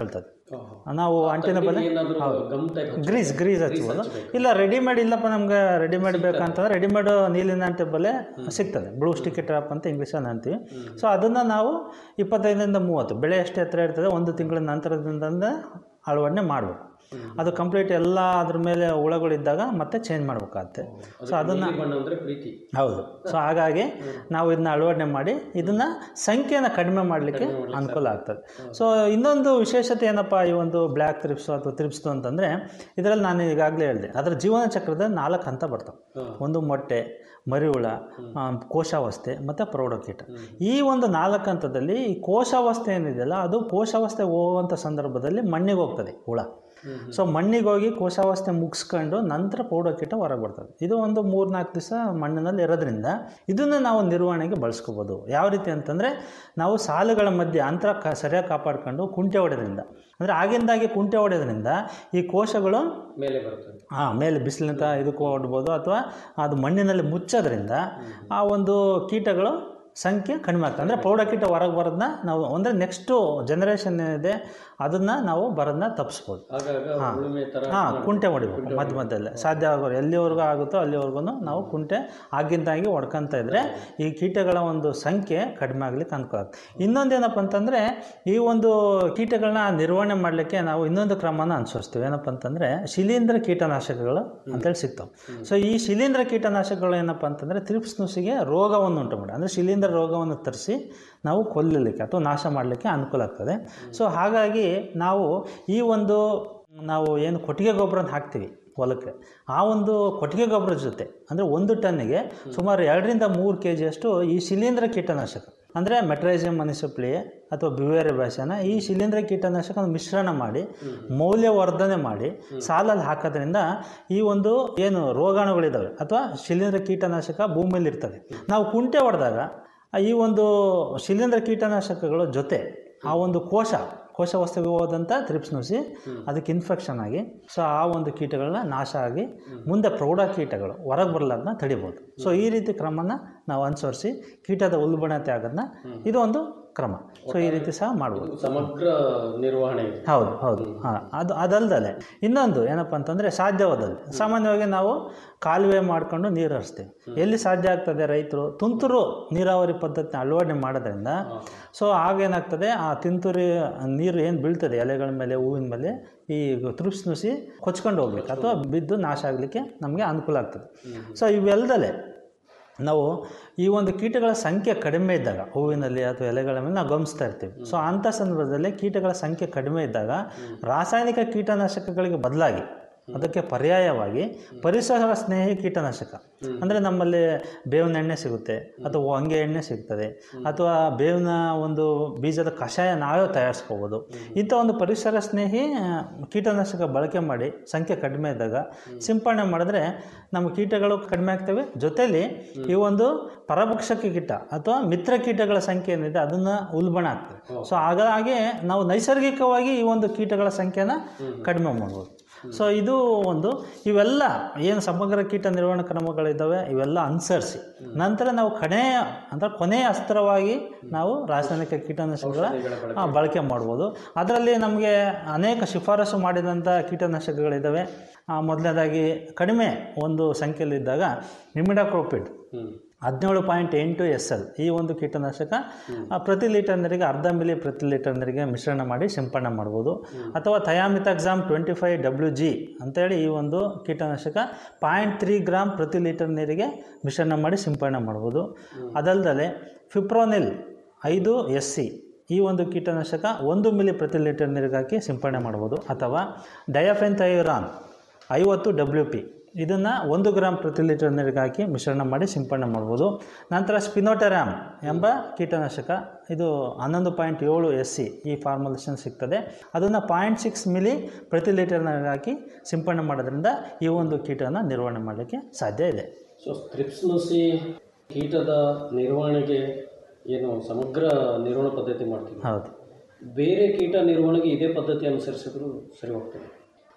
ನಾವು ಅಂಟಿನ ಬಲೆ ಏನಾದರೂ ಗಮ್ ಟೈಪ್ ಗ್ರೀಸ್ ಗ್ರೀಸ್ ಹಚ್ಬೋದು ಇಲ್ಲ ರೆಡಿಮೇಡ್ ಇಲ್ಲಪ್ಪ ನಮ್ಗೆ ರೆಡಿಮೇಡ್ ಬೇಕಂತಂದ್ರೆ ರೆಡಿಮೇಡ್ ನೀಲಿನ ಅಂಟೆ ಬಲೆ ಸಿಗ್ತದೆ ಬ್ಲೂ ಸ್ಟಿಕ್ಕಿ ಟ್ರಾಪ್ ಅಂತ ಇಂಗ್ಲೀಷಲ್ಲಿ ಅಂತೀವಿ ಸೊ ಅದನ್ನು ನಾವು ಇಪ್ಪತ್ತೈದರಿಂದ ಮೂವತ್ತು ಬೆಳೆ ಎಷ್ಟು ಎತ್ತರ ಇರ್ತದೆ ಒಂದು ತಿಂಗಳ ನಂತರದಿಂದ ಅಳವಡಿಕೆ ಮಾಡಬೇಕು ಅದು ಕಂಪ್ಲೀಟ್ ಎಲ್ಲ ಅದ್ರ ಮೇಲೆ ಹುಳಗಳಿದ್ದಾಗ ಮತ್ತೆ ಚೇಂಜ್ ಮಾಡಬೇಕಾಗತ್ತೆ ಸೊ ಅದನ್ನು ಬಣ್ಣ ಅಂದರೆ ಪ್ರೀತಿ ಹೌದು ಸೊ ಹಾಗಾಗಿ ನಾವು ಇದನ್ನ ಅಳವಡಿಕೆ ಮಾಡಿ ಇದನ್ನ ಸಂಖ್ಯೆನ ಕಡಿಮೆ ಮಾಡಲಿಕ್ಕೆ ಅನುಕೂಲ ಆಗ್ತದೆ ಸೊ ಇನ್ನೊಂದು ವಿಶೇಷತೆ ಏನಪ್ಪ ಈ ಒಂದು ಬ್ಲ್ಯಾಕ್ ತ್ರಿಪ್ಸು ಅಥವಾ ತ್ರಿಪ್ಸ್ದು ಅಂತಂದರೆ ಇದರಲ್ಲಿ ನಾನು ಈಗಾಗಲೇ ಹೇಳಿದೆ ಅದರ ಜೀವನ ಚಕ್ರದ ನಾಲ್ಕು ಹಂತ ಬರ್ತವೆ ಒಂದು ಮೊಟ್ಟೆ ಮರಿಹುಳ ಆ, ಕೋಶಾವಸ್ಥೆ ಮತ್ತು ಪ್ರೌಢಕೀಟ ಈ ಒಂದು ನಾಲ್ಕು ಹಂತದಲ್ಲಿ ಈ ಕೋಶಾವಸ್ಥೆ ಏನಿದೆಯಲ್ಲ ಅದು ಕೋಶಾವಸ್ಥೆ ಹೋಗುವಂಥ ಸಂದರ್ಭದಲ್ಲಿ ಮಣ್ಣಿಗೆ ಹೋಗ್ತದೆ ಹುಳ ಸೊ ಮಣ್ಣಿಗೆ ಹೋಗಿ ಕೋಶಾವಸ್ಥೆ ಮುಗಿಸ್ಕೊಂಡು ನಂತರ ಪ್ರೌಢಕೀಟ ಹೊರಗೆ ಬರ್ತದೆ ಇದು ಒಂದು ಮೂರು ನಾಲ್ಕು ದಿವಸ ಮಣ್ಣಿನಲ್ಲಿ ಇರೋದ್ರಿಂದ ಇದನ್ನು ನಾವು ನಿರ್ವಹಣೆಗೆ ಬಳಸ್ಕೋಬೋದು ಯಾವ ರೀತಿ ಅಂತಂದರೆ ನಾವು ಸಾಲುಗಳ ಮಧ್ಯೆ ಅಂತರ ಕ ಸರಿಯಾಗಿ ಕಾಪಾಡ್ಕೊಂಡು ಕುಂಟೆ ಹೊಡೆಯೋದ್ರಿಂದ ಅಂದರೆ ಆಗಿಂದಾಗೆ ಕುಂಟೆ ಹೊಡೆಯೋದ್ರಿಂದ ಈ ಕೋಶಗಳು ಮೇಲೆ ಬರ್ತದೆ ಹಾಂ ಮೇಲೆ ಬಿಸಿಲಿನಂತ ಇದಕ್ಕೆ ಹೊಡ್ಬೋದು ಅಥವಾ ಅದು ಮಣ್ಣಿನಲ್ಲಿ ಮುಚ್ಚೋದ್ರಿಂದ ಆ ಒಂದು ಕೀಟಗಳು ಸಂಖ್ಯೆ ಕಡಿಮೆ ಆಗ್ತದೆ ಅಂದರೆ ಪ್ರೌಢಕೀಟ ಹೊರಗೆ ಬರೋದನ್ನ ನಾವು ಅಂದರೆ ನೆಕ್ಸ್ಟು ಜನ್ರೇಷನ್ ಏನಿದೆ ಅದನ್ನು ನಾವು ಬರೋದನ್ನ ತಪ್ಪಿಸ್ಬೋದು ಆಗಾಗ ಉಳುಮೆ ಥರ ಹಾಂ ಕುಂಟೆ ಹೊಡಿಬೇಕು ಮಧ್ಯ ಮಧ್ಯದಲ್ಲಿ ಸಾಧ್ಯ ಆಗೋರು ಎಲ್ಲಿವರೆಗೂ ಆಗುತ್ತೋ ಅಲ್ಲಿವರೆಗೂ ನಾವು ಕುಂಟೆ ಆಗಿಂದಾಗಿ ಹೊಡ್ಕೊಂತ ಇದ್ದರೆ ಈ ಕೀಟಗಳ ಒಂದು ಸಂಖ್ಯೆ ಕಡಿಮೆ ಆಗ್ಲಿಕ್ಕೆ ಅನುಕೂಲ ಆಗುತ್ತೆ ಇನ್ನೊಂದೇನಪ್ಪ ಅಂತಂದರೆ ಈ ಒಂದು ಕೀಟಗಳನ್ನ ನಿರ್ವಹಣೆ ಮಾಡಲಿಕ್ಕೆ ನಾವು ಇನ್ನೊಂದು ಕ್ರಮನ ಅನುಸರಿಸ್ತೀವಿ ಏನಪ್ಪ ಅಂತಂದರೆ ಶಿಲೀಂಧ್ರ ಕೀಟನಾಶಕಗಳು ಅಂತೇಳಿ ಸಿಗ್ತವೆ ಸೊ ಈ ಶಿಲೀಂಧ್ರ ಕೀಟನಾಶಕಗಳು ಏನಪ್ಪ ಅಂತಂದರೆ ತ್ರಿಪ್ಸ್ ನುಸಿಗೆ ರೋಗವನ್ನು ಉಂಟು ಮಾಡಿ ಅಂದರೆ ಶಿಲೀಂಧ್ರ ರೋಗವನ್ನು ತರಿಸಿ ನಾವು ಕೊಲ್ಲಲಿಕ್ಕೆ ಅಥವಾ ನಾಶ ಮಾಡಲಿಕ್ಕೆ ಅನುಕೂಲ ಆಗ್ತದೆ ಸೊ ಹಾಗಾಗಿ ನಾವು ಈ ಒಂದು ನಾವು ಏನು ಕೊಟ್ಟಿಗೆ ಗೊಬ್ಬರನ ಹಾಕ್ತೀವಿ ಹೊಲಕ್ಕೆ ಆ ಒಂದು ಕೊಟ್ಟಿಗೆ ಗೊಬ್ಬರದ ಜೊತೆ ಅಂದರೆ ಒಂದು ಟನ್ನಿಗೆ ಸುಮಾರು ಎರಡರಿಂದ ಮೂರು ಕೆ ಜಿಯಷ್ಟು ಈ ಶಿಲೀಂಧ್ರ ಕೀಟನಾಶಕ ಅಂದರೆ ಮೆಟ್ರೈಸಿಯಂ ಮನಿಸಪ್ಲಿ ಅಥವಾ ಬಿವೇರೆ ಬ್ಯಾಸನ ಈ ಶಿಲೀಂಧ್ರ ಕೀಟನಾಶಕ ಮಿಶ್ರಣ ಮಾಡಿ ಮೌಲ್ಯವರ್ಧನೆ ಮಾಡಿ ಸಾಲಲ್ಲಿ ಹಾಕೋದ್ರಿಂದ ಈ ಒಂದು ಏನು ರೋಗಾಣುಗಳಿದ್ದಾವೆ ಅಥವಾ ಶಿಲೀಂಧ್ರ ಕೀಟನಾಶಕ ಭೂಮಿಯಲ್ಲಿ ಇರ್ತದೆ ನಾವು ಕುಂಟೆ ಹೊಡೆದಾಗ ಈ ಒಂದು ಶಿಲೀಂಧ್ರ ಕೀಟನಾಶಕಗಳ ಜೊತೆ ಆ ಒಂದು ಕೋಶ ಕೋಶವಸ್ತುವಿಗೆ ಹೋದಂಥ ತ್ರಿಪ್ಸ್ ನುಸಿ ಅದಕ್ಕೆ ಇನ್ಫೆಕ್ಷನ್ ಆಗಿ ಸೊ ಆ ಒಂದು ಕೀಟಗಳನ್ನ ನಾಶ ಆಗಿ ಮುಂದೆ ಪ್ರೌಢ ಕೀಟಗಳು ಹೊರಗೆ ಬರಲಾರ್ದನ್ನ ತಡಿಬೋದು ಸೊ ಈ ರೀತಿ ಕ್ರಮನ ನಾವು ಅನುಸರಿಸಿ ಕೀಟದ ಉಲ್ಬಣತೆ ಆಗೋದನ್ನ ಇದು ಒಂದು ಕ್ರಮ ಸೊ ಈ ರೀತಿ ಸಹ ಮಾಡ್ಬೋದು ಸಮಗ್ರ ನಿರ್ವಹಣೆ ಇದೆ ಹೌದು ಹೌದು ಹಾಂ ಅದು ಅದಲ್ದಲೆ ಇನ್ನೊಂದು ಏನಪ್ಪ ಅಂತಂದರೆ ಸಾಧ್ಯವಾದಲ್ಲಿ ಸಾಮಾನ್ಯವಾಗಿ ನಾವು ಕಾಲುವೆ ಮಾಡ್ಕೊಂಡು ನೀರು ಹರಿಸ್ತೀವಿ ಎಲ್ಲಿ ಸಾಧ್ಯ ಆಗ್ತದೆ ರೈತರು ತುಂತುರು ನೀರಾವರಿ ಪದ್ಧತಿನ ಅಳವಡಿಕೆ ಮಾಡೋದ್ರಿಂದ ಸೊ ಆಗೇನಾಗ್ತದೆ ಆ ತುಂತುರಿ ನೀರು ಏನು ಬೀಳ್ತದೆ ಎಲೆಗಳ ಮೇಲೆ ಹೂವಿನ ಮೇಲೆ ಈ ತೃಪ್ಸ್ ನುಸಿ ಕೊಚ್ಕೊಂಡು ಹೋಗ್ಲಿಕ್ಕೆ ಅಥವಾ ಬಿದ್ದು ನಾಶ ಆಗಲಿಕ್ಕೆ ನಮಗೆ ಅನುಕೂಲ ಆಗ್ತದೆ ಸೊ ಇವೆಲ್ಲದಲೆ ನಾವು ಈ ಒಂದು ಕೀಟಗಳ ಸಂಖ್ಯೆ ಕಡಿಮೆ ಇದ್ದಾಗ ಹೂವಿನಲ್ಲಿ ಅಥವಾ ಎಲೆಗಳ ಮೇಲೆ ನಾವು ಗಮನಿಸ್ತಾ ಇರ್ತೀವಿ ಸೊ ಅಂಥ ಸಂದರ್ಭದಲ್ಲಿ ಕೀಟಗಳ ಸಂಖ್ಯೆ ಕಡಿಮೆ ಇದ್ದಾಗ ರಾಸಾಯನಿಕ ಕೀಟನಾಶಕಗಳಿಗೆ ಬದಲಾಗಿ ಅದಕ್ಕೆ ಪರ್ಯಾಯವಾಗಿ ಪರಿಸರ ಸ್ನೇಹಿ ಕೀಟನಾಶಕ ಅಂದರೆ ನಮ್ಮಲ್ಲಿ ಬೇವಿನ ಎಣ್ಣೆ ಸಿಗುತ್ತೆ ಅಥವಾ ಹೊಂಗೆ ಎಣ್ಣೆ ಸಿಗ್ತದೆ ಅಥವಾ ಬೇವಿನ ಒಂದು ಬೀಜದ ಕಷಾಯ ನಾವೇ ತಯಾರಿಸ್ಕೋಬೋದು ಇಂಥ ಒಂದು ಪರಿಸರ ಸ್ನೇಹಿ ಆ, ಕೀಟನಾಶಕ ಬಳಕೆ ಮಾಡಿ ಸಂಖ್ಯೆ ಕಡಿಮೆ ಇದ್ದಾಗ ಸಿಂಪಡಣೆ ಮಾಡಿದ್ರೆ ನಮ್ಮ ಕೀಟಗಳು ಕಡಿಮೆ ಆಗ್ತವೆ ಜೊತೆಲಿ ಈ ಒಂದು ಪರಭಕ್ಷಕ ಕೀಟ ಅಥವಾ ಮಿತ್ರ ಕೀಟಗಳ ಸಂಖ್ಯೆ ಏನಿದೆ ಅದನ್ನು ಉಲ್ಬಣ ಆಗ್ತದೆ ಸೊ ಹಾಗಾಗಿ ನಾವು ನೈಸರ್ಗಿಕವಾಗಿ ಈ ಒಂದು ಕೀಟಗಳ ಸಂಖ್ಯೆನ ಕಡಿಮೆ ಮಾಡ್ಬೋದು ಸೊ ಇದು ಒಂದು ಇವೆಲ್ಲ ಏನು ಸಮಗ್ರ ಕೀಟ ನಿರ್ವಹಣಾ ಕ್ರಮಗಳಿದ್ದಾವೆ ಇವೆಲ್ಲ ಅನುಸರಿಸಿ ನಂತರ ನಾವು ಕಡೆಯ ಅಂದರೆ ಕೊನೆಯ ಅಸ್ತ್ರವಾಗಿ ನಾವು ರಾಸಾಯನಿಕ ಕೀಟನಾಶಕಗಳ ಆ, ಬಳಕೆ ಮಾಡ್ಬೋದು ಅದರಲ್ಲಿ ನಮಗೆ ಅನೇಕ ಶಿಫಾರಸು ಮಾಡಿದಂಥ ಕೀಟನಾಶಕಗಳಿದ್ದಾವೆ ಆ, ಮೊದಲನೇದಾಗಿ ಕಡಿಮೆ ಒಂದು ಸಂಖ್ಯೆಯಲ್ಲಿದ್ದಾಗ ನಿಮಿಡಾಕ್ರೋಪಿಡ್ ಹ್ಮ್ ಹದಿನೇಳು ಪಾಯಿಂಟ್ ಎಂಟು ಎಸ್ ಎಲ್ ಈ ಒಂದು ಕೀಟನಾಶಕ ಆ, ಪ್ರತಿ ಲೀಟರ್ ನೀರಿಗೆ ಅರ್ಧ ಮಿಲಿ ಪ್ರತಿ ಲೀಟರ್ ನೀರಿಗೆ ಮಿಶ್ರಣ ಮಾಡಿ ಸಿಂಪಡಣೆ ಮಾಡ್ಬೋದು ಅಥವಾ thiamethoxam twenty five W G ಅಂತೇಳಿ ಈ ಒಂದು ಕೀಟನಾಶಕ ಪಾಯಿಂಟ್ ತ್ರೀ ಗ್ರಾಮ್ ಪ್ರತಿ ಲೀಟರ್ ನೀರಿಗೆ ಮಿಶ್ರಣ ಮಾಡಿ ಸಿಂಪಡಣೆ ಮಾಡ್ಬೋದು ಅದಲ್ಲದೆ ಫಿಪ್ರೋನಿಲ್ ಐದು ಎಸ್ ಸಿ ಈ ಒಂದು ಕೀಟನಾಶಕ ಒಂದು ಮಿಲಿ ಪ್ರತಿ ಲೀಟರ್ ನೀರಿಗೆ ಹಾಕಿ ಸಿಂಪಡಣೆ ಮಾಡ್ಬೋದು ಅಥವಾ ಡಯಾಫೆನ್ಥೈರಾನ್ ಐವತ್ತು ಡಬ್ಲ್ಯೂ ಪಿ ಇದನ್ನು ಒಂದು ಗ್ರಾಮ್ ಪ್ರತಿ ಲೀಟರ್ ನೀರಿಗೆ ಹಾಕಿ ಮಿಶ್ರಣ ಮಾಡಿ ಸಿಂಪಡಣೆ ಮಾಡ್ಬೋದು ನಂತರ ಸ್ಪಿನೋಟೆರಾಮ್ ಎಂಬ ಕೀಟನಾಶಕ ಇದು ಹನ್ನೊಂದು ಪಾಯಿಂಟ್ ಏಳು ಎಸ್ ಸಿ ಈ ಫಾರ್ಮುಲೇಷನ್ ಸಿಗ್ತದೆ ಅದನ್ನು ಪಾಯಿಂಟ್ ಸಿಕ್ಸ್ ಮಿಲಿ ಪ್ರತಿ ಲೀಟರ್ ನೀರಿಗೆ ಹಾಕಿ ಸಿಂಪಡಣೆ ಮಾಡೋದ್ರಿಂದ ಈ ಒಂದು ಕೀಟನ ನಿರ್ವಹಣೆ ಮಾಡಲಿಕ್ಕೆ ಸಾಧ್ಯ ಇದೆ ಸೊ ಸ್ಟ್ರಿಪ್ಸ್ ನುಸಿ ಕೀಟದ ನಿರ್ವಹಣೆಗೆ ಏನು ಸಮಗ್ರ ನಿರ್ವಹಣಾ ಪದ್ಧತಿ ಮಾಡ್ತೀವಿ ಹೌದು ಬೇರೆ ಕೀಟ ನಿರ್ವಹಣೆಗೆ ಇದೇ ಪದ್ಧತಿ ಅನುಸರಿಸಿದ್ರು ಸರಿ ಹೋಗ್ತದೆ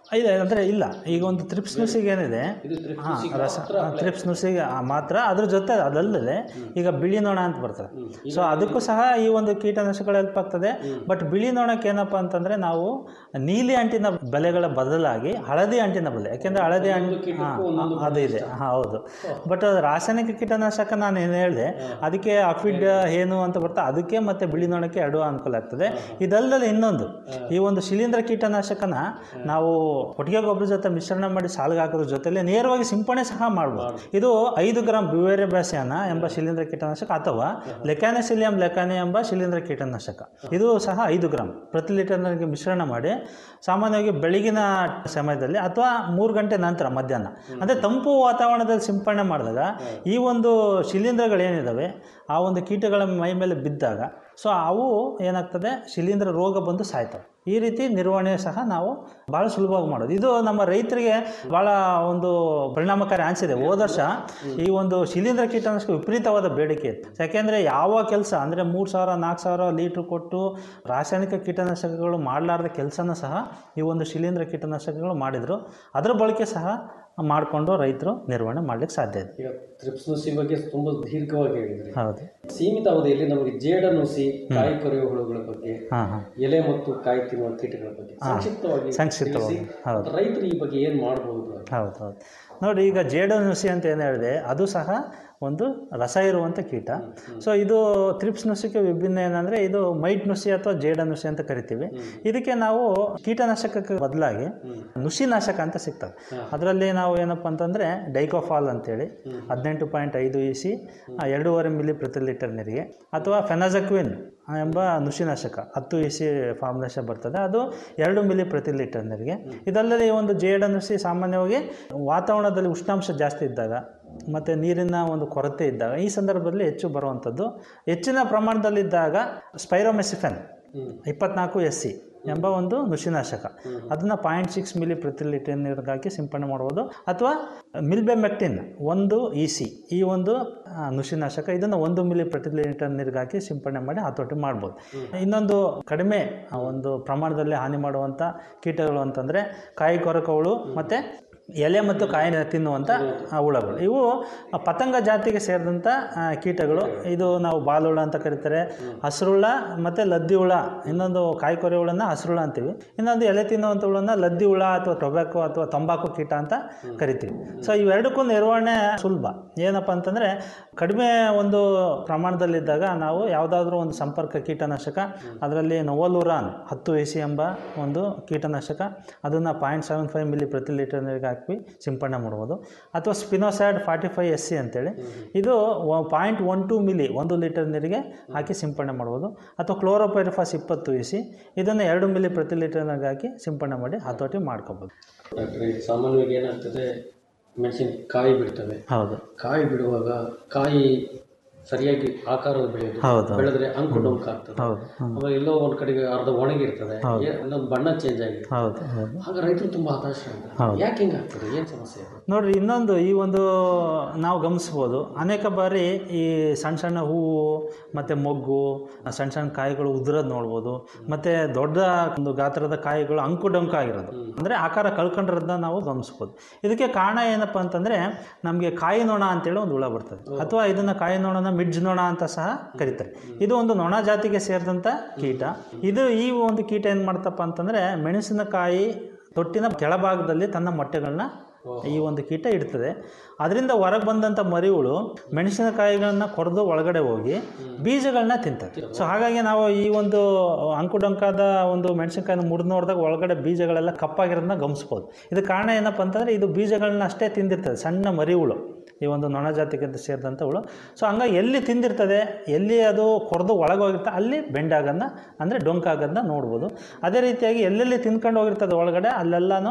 ಇದೆ ಅಂದರೆ ಇಲ್ಲ ಈಗ ಒಂದು ತ್ರಿಪ್ಸ್ ನುಸಿಗೆ ಏನಿದೆ ಇದು ತ್ರಿಪ್ಸ್ ಹಾಂ ನುಸಿಗೆ ರಸ ಮಾತ್ರ apply ತ್ರಿಪ್ಸ್ ನುಸಿಗೆ ಮಾತ್ರ ಅದ್ರ ಜೊತೆ ಅದಲ್ಲದೆ ಈಗ ಬಿಳಿ ನೊಣ ಅಂತ ಬರ್ತದೆ ಹ್ಮ್. ಸೊ ಅದಕ್ಕೂ ಸಹ ಈ ಒಂದು ಕೀಟನಾಶಕಗಳು ಹೆಲ್ಪ್ ಆಗ್ತದೆ ಬಟ್ ಬಿಳಿ ನೊಣಕ್ಕೆ ಏನಪ್ಪ ಅಂತಂದರೆ ನಾವು ನೀಲಿ ಅಂಟಿನ ಬಲೆಗಳ ಬದಲಾಗಿ ಹಳದಿ ಅಂಟಿನ ಬಲೆ ಯಾಕೆಂದರೆ ಹಳದಿ ಅಂಟು ಒಂದೊಂದು ಕೀಟಕ್ಕೂ ಹಾಂ ಒಂದೊಂದು ಅದು ಇದೆ ಹಾಂ ಹೌದು ಬಟ್ ರಾಸಾಯನಿಕ ಕೀಟನಾಶಕ ನಾನು ಏನು ಹೇಳಿದೆ ಅದಕ್ಕೆ ಅಫಿಡ್ ಏನು ಅಂತ ಬರ್ತಾ ಅದಕ್ಕೆ ಮತ್ತು ಬಿಳಿ ನೊಣಕ್ಕೆ ಎರಡು ಅನುಕೂಲ ಆಗ್ತದೆ ಇದಲ್ಲದೆ ಇನ್ನೊಂದು ಈ ಒಂದು ಶಿಲೀಂಧ್ರ ಕೀಟನಾಶಕನ ನಾವು ಕೊಟ್ಟಿಗೆ ಗೊಬ್ಬರ ಜೊತೆ ಮಿಶ್ರಣ ಮಾಡಿ ಸಾಲಿಗೆ ಹಾಕೋದ್ರ ಜೊತೆಲಿ ನೇರವಾಗಿ ಸಿಂಪಡಣೆ ಸಹ ಮಾಡ್ಬೋದು ಇದು ಐದು ಗ್ರಾಮ್ ಬ್ಯೂವೇರೆ ಬ್ಯಾಸಿಯಾನ ಎಂಬ ಶಿಲೀಂಧ್ರ ಕೀಟನಾಶಕ ಅಥವಾ ಲೆಕಾನೆಸಿಲಿಯಂ ಲೆಕಾನೆ ಎಂಬ ಶಿಲೀಂಧ್ರ ಕೀಟನಾಶಕ ಇದು ಸಹ ಐದು ಗ್ರಾಮ್ ಪ್ರತಿ ಲೀಟರ್ನರಿಗೆ ಮಿಶ್ರಣ ಮಾಡಿ ಸಾಮಾನ್ಯವಾಗಿ ಬೆಳಗಿನ ಸಮಯದಲ್ಲಿ ಅಥವಾ ಮೂರು ಗಂಟೆ ನಂತರ ಮಧ್ಯಾಹ್ನ ಅಂದರೆ ತಂಪು ವಾತಾವರಣದಲ್ಲಿ ಸಿಂಪಡಣೆ ಮಾಡಿದಾಗ ಈ ಒಂದು ಶಿಲೀಂಧ್ರಗಳೇನಿದ್ದಾವೆ ಆ ಒಂದು ಕೀಟಗಳ ಮೈ ಮೇಲೆ ಬಿದ್ದಾಗ ಸೊ ಅವು ಏನಾಗ್ತದೆ ಶಿಲೀಂಧ್ರ ರೋಗ ಬಂದು ಸಾಯ್ತವೆ ಈ ರೀತಿ ನಿರ್ವಹಣೆ ಸಹ ನಾವು ಭಾಳ ಸುಲಭವಾಗಿ ಮಾಡೋದು ಇದು ನಮ್ಮ ರೈತರಿಗೆ ಭಾಳ ಒಂದು ಪರಿಣಾಮಕಾರಿ ಅನಿಸಿದೆ ಹೋದ ವರ್ಷ ಈ ಒಂದು ಶಿಲೀಂಧ್ರ ಕೀಟನಾಶಕ ವಿಪರೀತವಾದ ಬೇಡಿಕೆ ಇತ್ತು ಯಾಕೆಂದರೆ ಯಾವ ಕೆಲಸ ಅಂದರೆ ಮೂರು ಸಾವಿರ ನಾಲ್ಕು ಸಾವಿರ ಲೀಟ್ರ್ ಕೊಟ್ಟು ರಾಸಾಯನಿಕ ಕೀಟನಾಶಕಗಳು ಮಾಡಲಾರ್ದ ಕೆಲಸನ ಸಹ ಈ ಒಂದು ಶಿಲೀಂಧ್ರ ಕೀಟನಾಶಕಗಳು ಮಾಡಿದರು ಅದರ ಬಳಕೆ ಸಹ ಮಾಡಿಕೊಂಡು ರೈತರು ನಿರ್ವಹಣೆ ಮಾಡಲಿಕ್ಕೆ ಸಾಧ್ಯ ಇದೆ ಈಗ ತ್ರಿಪ್ಸ್ ನುಸಿ ಬಗ್ಗೆ ತುಂಬಾ ದೀರ್ಘವಾಗಿ ಹೇಳಿದ್ರಿ ಹೌದು ಸೀಮಿತ ಅವಧಿಯಲ್ಲಿ ನಮಗೆ ಜೇಡ ನುಸಿ ಕಾಯಿ ಕೊರೆಯುವ ಹುಳುಗಳ ಬಗ್ಗೆ ಹಾಂ ಹಾಂ ಎಲೆ ಮತ್ತು ಕಾಯಿ ತಿನ್ನುವ ಕೀಟಗಳ ಬಗ್ಗೆ ಸಂಕ್ಷಿಪ್ತವಾಗಿ ಸಂಕ್ಷಿಪ್ತವಾಗಿ, ತಿಳಿಸಿ. ಹೌದು. ರೈತರು ಈ ಬಗ್ಗೆ ಏನು ಮಾಡಬಹುದು ಹೌದು ಹೌದು ನೋಡಿ ಈಗ ಜೇಡ ನುಸಿ ಅಂತ ಏನು ಹೇಳಿದೆ ಅದು ಸಹ ಒಂದು ರಸ ಇರುವಂಥ ಕೀಟ ಸೊ ಇದು ತ್ರಿಪ್ಸ್ ನುಸಿಗೆ ವಿಭಿನ್ನ ಏನಂದರೆ ಇದು ಮೈಟ್ ನುಸಿ ಅಥವಾ ಜೇಡ ನುಸಿ ಅಂತ ಕರಿತೀವಿ ಇದಕ್ಕೆ ನಾವು ಕೀಟನಾಶಕಕ್ಕೆ ಬದಲಾಗಿ ನುಸಿನಾಶಕ ಅಂತ ಸಿಗ್ತವೆ ಅದರಲ್ಲಿ ನಾವು ಏನಪ್ಪ ಅಂತಂದರೆ ಡೈಕೋಫಾಲ್ ಅಂತೇಳಿ ಹದಿನೆಂಟು ಪಾಯಿಂಟ್ ಐದು ಇ ಸಿ ಎರಡೂವರೆ ಮಿಲಿ ಪ್ರತಿ ಲೀಟರ್ ನೀರಿಗೆ ಅಥವಾ ಫೆನಾಜಕ್ವಿನ್ ಎಂಬ ನುಸಿನಾಶಕ ಹತ್ತು ಇ ಸಿ ಫಾರ್ಮುಲೇಷನ್ ಬರ್ತದೆ ಅದು ಎರಡು ಮಿಲಿ ಪ್ರತಿ ಲೀಟರ್ ನೀರಿಗೆ ಇದಲ್ಲದೆ ಈ ಒಂದು ಜೇಡ ನುಸಿ ಸಾಮಾನ್ಯವಾಗಿ ವಾತಾವರಣದಲ್ಲಿ ಉಷ್ಣಾಂಶ ಜಾಸ್ತಿ ಇದ್ದಾಗ ಮತ್ತು ನೀರಿನ ಒಂದು ಕೊರತೆ ಇದ್ದಾಗ ಈ ಸಂದರ್ಭದಲ್ಲಿ ಹೆಚ್ಚು ಬರುವಂಥದ್ದು ಹೆಚ್ಚಿನ ಪ್ರಮಾಣದಲ್ಲಿದ್ದಾಗ ಸ್ಪೈರೋಮೆಸಿಫೆನ್ ಇಪ್ಪತ್ನಾಲ್ಕು ಎಸ್ ಸಿ ಎಂಬ ಒಂದು ನುಸಿನಾಶಕ ಅದನ್ನು ಪಾಯಿಂಟ್ ಸಿಕ್ಸ್ ಮಿಲಿ ಪ್ರತಿ ಲೀಟರ್ ನೀರಿಗೆ ಹಾಕಿ ಸಿಂಪಡಣೆ ಮಾಡ್ಬೋದು ಅಥವಾ ಮಿಲ್ಬೆಮೆಕ್ಟಿನ್ ಒಂದು ಇ ಸಿ ಈ ಒಂದು ಆ, ನುಸಿನಾಶಕ ಇದನ್ನು ಒಂದು ಮಿಲಿ ಪ್ರತಿ ಲೀಟರ್ ನೀರಿಗೆ ಹಾಕಿ ಸಿಂಪಡಣೆ ಮಾಡಿ ಹತೋಟಿ ಮಾಡ್ಬೋದು ಇನ್ನೊಂದು ಕಡಿಮೆ ಆ, ಒಂದು ಪ್ರಮಾಣದಲ್ಲಿ ಹಾನಿ ಮಾಡುವಂಥ ಕೀಟಗಳು ಅಂತಂದರೆ ಕಾಯಿ ಕೊರಕ ಹುಳು ಮತ್ತು ಎಲೆ ಮತ್ತು ಕಾಯಿ ತಿನ್ನುವಂಥ ಆ, ಹುಳಗಳು ಇವು ಪತಂಗ ಜಾತಿಗೆ ಸೇರಿದಂಥ ಆ, ಕೀಟಗಳು ಇದು ನಾವು ಬಾಲುಳ ಅಂತ ಕರೀತಾರೆ ಹಸಿರುಳ ಮತ್ತು ಲದ್ದಿ ಹುಳ ಇನ್ನೊಂದು ಕಾಯಿ ಕೊರೆ ಹುಳನ ಹಸಿರುಳ ಅಂತೀವಿ ಇನ್ನೊಂದು ಎಲೆ ತಿನ್ನುವಂಥ ಹುಳನ ಲದ್ದಿ ಹುಳ ಅಥವಾ ಟೊಬ್ಯಾಕೊ ಅಥವಾ ತಂಬಾಕು ಕೀಟ ಅಂತ ಕರಿತೀವಿ ಸೊ ಇವೆರಡಕ್ಕೂ ನಿರ್ವಹಣೆ ಸುಲಭ ಏನಪ್ಪ ಅಂತಂದರೆ ಕಡಿಮೆ ಒಂದು ಪ್ರಮಾಣದಲ್ಲಿದ್ದಾಗ ನಾವು ಯಾವುದಾದ್ರೂ ಒಂದು ಸಂಪರ್ಕ ಕೀಟನಾಶಕ ಅದರಲ್ಲಿ ನೊವಲುರಾನ್ ಹತ್ತು ಎ ಸಿ ಎಂಬ ಒಂದು ಕೀಟನಾಶಕ ಅದನ್ನು ಪಾಯಿಂಟ್ ಸೆವೆನ್ ಫೈವ್ ಮಿಲಿ ಪ್ರತಿ ಲೀಟರ್ ನೀರಿಗೆ ಹಾಕಿ ಸಿಂಪಡಣೆ ಮಾಡ್ಬೋದು ಅಥವಾ spinosad forty five S C ಅಂತೇಳಿ ಇದು ಪಾಯಿಂಟ್ ಒನ್ ಟು ಮಿಲಿ ಒಂದು ಲೀಟರ್ ನೀರಿಗೆ ಹಾಕಿ ಸಿಂಪಡಣೆ ಮಾಡ್ಬೋದು ಅಥವಾ ಕ್ಲೋರೋಪೈರಿಫಾಸ್ ಇಪ್ಪತ್ತು ಎ ಸಿ ಇದನ್ನು ಎರಡು ಮಿಲಿ ಪ್ರತಿ ಲೀಟರ್ ನೀರಿಗೆ ಹಾಕಿ ಸಿಂಪಡಣೆ ಮಾಡಿ ಹತೋಟಿ ಮಾಡ್ಕೋಬೋದು ಡಾಕ್ಟ್ರೆ ಈಗ ಸಾಮಾನ್ಯವಾಗಿ ಏನಾಗ್ತದೆ ಮೆಣಸಿನ ಕಾಯಿ ಬಿಡ್ತವೆ ಹೌದು ಕಾಯಿ ಬಿಡುವಾಗ ಕಾಯಿ ಸರಿಯಾಗಿ ಆಕಾರದ ಬೆಳೆಯೋದು ಹೌದು ಬೆಳೆದ್ರೆ ಅಂಕು ಡೊಂಕು ಆಗ್ತದೆ ಹೌದು ಹ್ಮ್. ಆಮೇಲೆ ಎಲ್ಲೋ ಒಂದ್ ಕಡೆಗೆ ಅರ್ಧ ಒಣಗಿರ್ತದೆ ಏ- ಇನ್ನೊಂದು ಬಣ್ಣ ಚೇಂಜ್ ಆಗಿರ್ತದೆ ಹೌದು ಹೌದು ಆಗ ರೈತರು ತುಂಬಾ ಹತಾಶ ಆಗ್ತಾರೆ ಯಾಕೆ ಹಿಂಗೆ ಆಗ್ತದೆ ಏನು ಸಮಸ್ಯೆ ಅದು ನೋಡ್ರಿ ಇನ್ನೊಂದು ಈ ಒಂದು ನಾವು ಗಮನಿಸ್ಬೋದು ಅನೇಕ ಬಾರಿ ಈ ಸಣ್ಣ ಸಣ್ಣ ಹೂವು ಮತ್ತು ಮೊಗ್ಗು ಸಣ್ಣ ಸಣ್ಣ ಕಾಯಿಗಳು ಉದುರೋದು ನೋಡ್ಬೋದು ಮತ್ತು ದೊಡ್ಡ ಒಂದು ಗಾತ್ರದ ಕಾಯಿಗಳು ಅಂಕು ಡೊಂಕು ಆಗಿರೋದು ಅಂದರೆ ಆಕಾರ ಕಳ್ಕೊಂಡಿರೋದನ್ನ ನಾವು ಗಮನಿಸ್ಬೋದು ಇದಕ್ಕೆ ಕಾರಣ ಏನಪ್ಪ ಅಂತಂದರೆ ನಮಗೆ ಕಾಯಿ ನೊಣ ಅಂತೇಳಿ ಒಂದು ಹುಳ ಬರ್ತದೆ ಅಥವಾ ಇದನ್ನು ಕಾಯಿ ನೊಣನ ಮಿಡ್ಜ್ ನೊಣ ಅಂತ ಸಹ ಕರೀತಾರೆ ಇದು ಒಂದು ನೊಣ ಜಾತಿಗೆ ಸೇರಿದಂಥ ಕೀಟ ಇದು ಈ ಒಂದು ಕೀಟ ಏನು ಮಾಡ್ತಪ್ಪ ಅಂತಂದರೆ ಮೆಣಸಿನಕಾಯಿ ತೊಟ್ಟಿನ ಕೆಳಭಾಗದಲ್ಲಿ ತನ್ನ ಮೊಟ್ಟೆಗಳನ್ನ ಈ ಒಂದು ಕೀಟ ಇಡ್ತದೆ ಅದರಿಂದ ಹೊರಗೆ ಬಂದಂಥ ಮರಿಗಳು ಮೆಣಸಿನಕಾಯಿಗಳನ್ನ ಕೊರೆದು ಒಳಗಡೆ ಹೋಗಿ ಬೀಜಗಳನ್ನ ತಿಂತದೆ ಸೊ ಹಾಗಾಗಿ ನಾವು ಈ ಒಂದು ಅಂಕುಡೊಂಕಾದ ಒಂದು ಮೆಣಸಿನಕಾಯಿನ ಮುರಿದು ನೋಡಿದಾಗ ಒಳಗಡೆ ಬೀಜಗಳೆಲ್ಲ ಕಪ್ಪಾಗಿರೋದನ್ನ ಗಮನಿಸ್ಬೋದು ಇದು ಕಾರಣ ಏನಪ್ಪ ಅಂತಂದರೆ ಇದು ಬೀಜಗಳನ್ನ ಅಷ್ಟೇ ತಿಂದಿರ್ತದೆ ಸಣ್ಣ ಮರಿಗಳು ಈ ಒಂದು ನೊಣ ಜಾತಿಗೆ ಸೇರಿದಂಥ ಹುಳು ಸೊ ಹಂಗಾಗಿ ಎಲ್ಲಿ ತಿಂದಿರ್ತದೆ ಎಲ್ಲಿ ಅದು ಕೊರೆದು ಒಳಗೆ ಹೋಗಿರ್ತದೆ ಅಲ್ಲಿ ಬೆಂಡಾಗೋದನ್ನ ಅಂದರೆ ಡೊಂಕಾಗೋದನ್ನ ನೋಡ್ಬೋದು ಅದೇ ರೀತಿಯಾಗಿ ಎಲ್ಲೆಲ್ಲಿ ತಿನ್ಕೊಂಡು ಹೋಗಿರ್ತದೆ ಒಳಗಡೆ ಅಲ್ಲೆಲ್ಲನೂ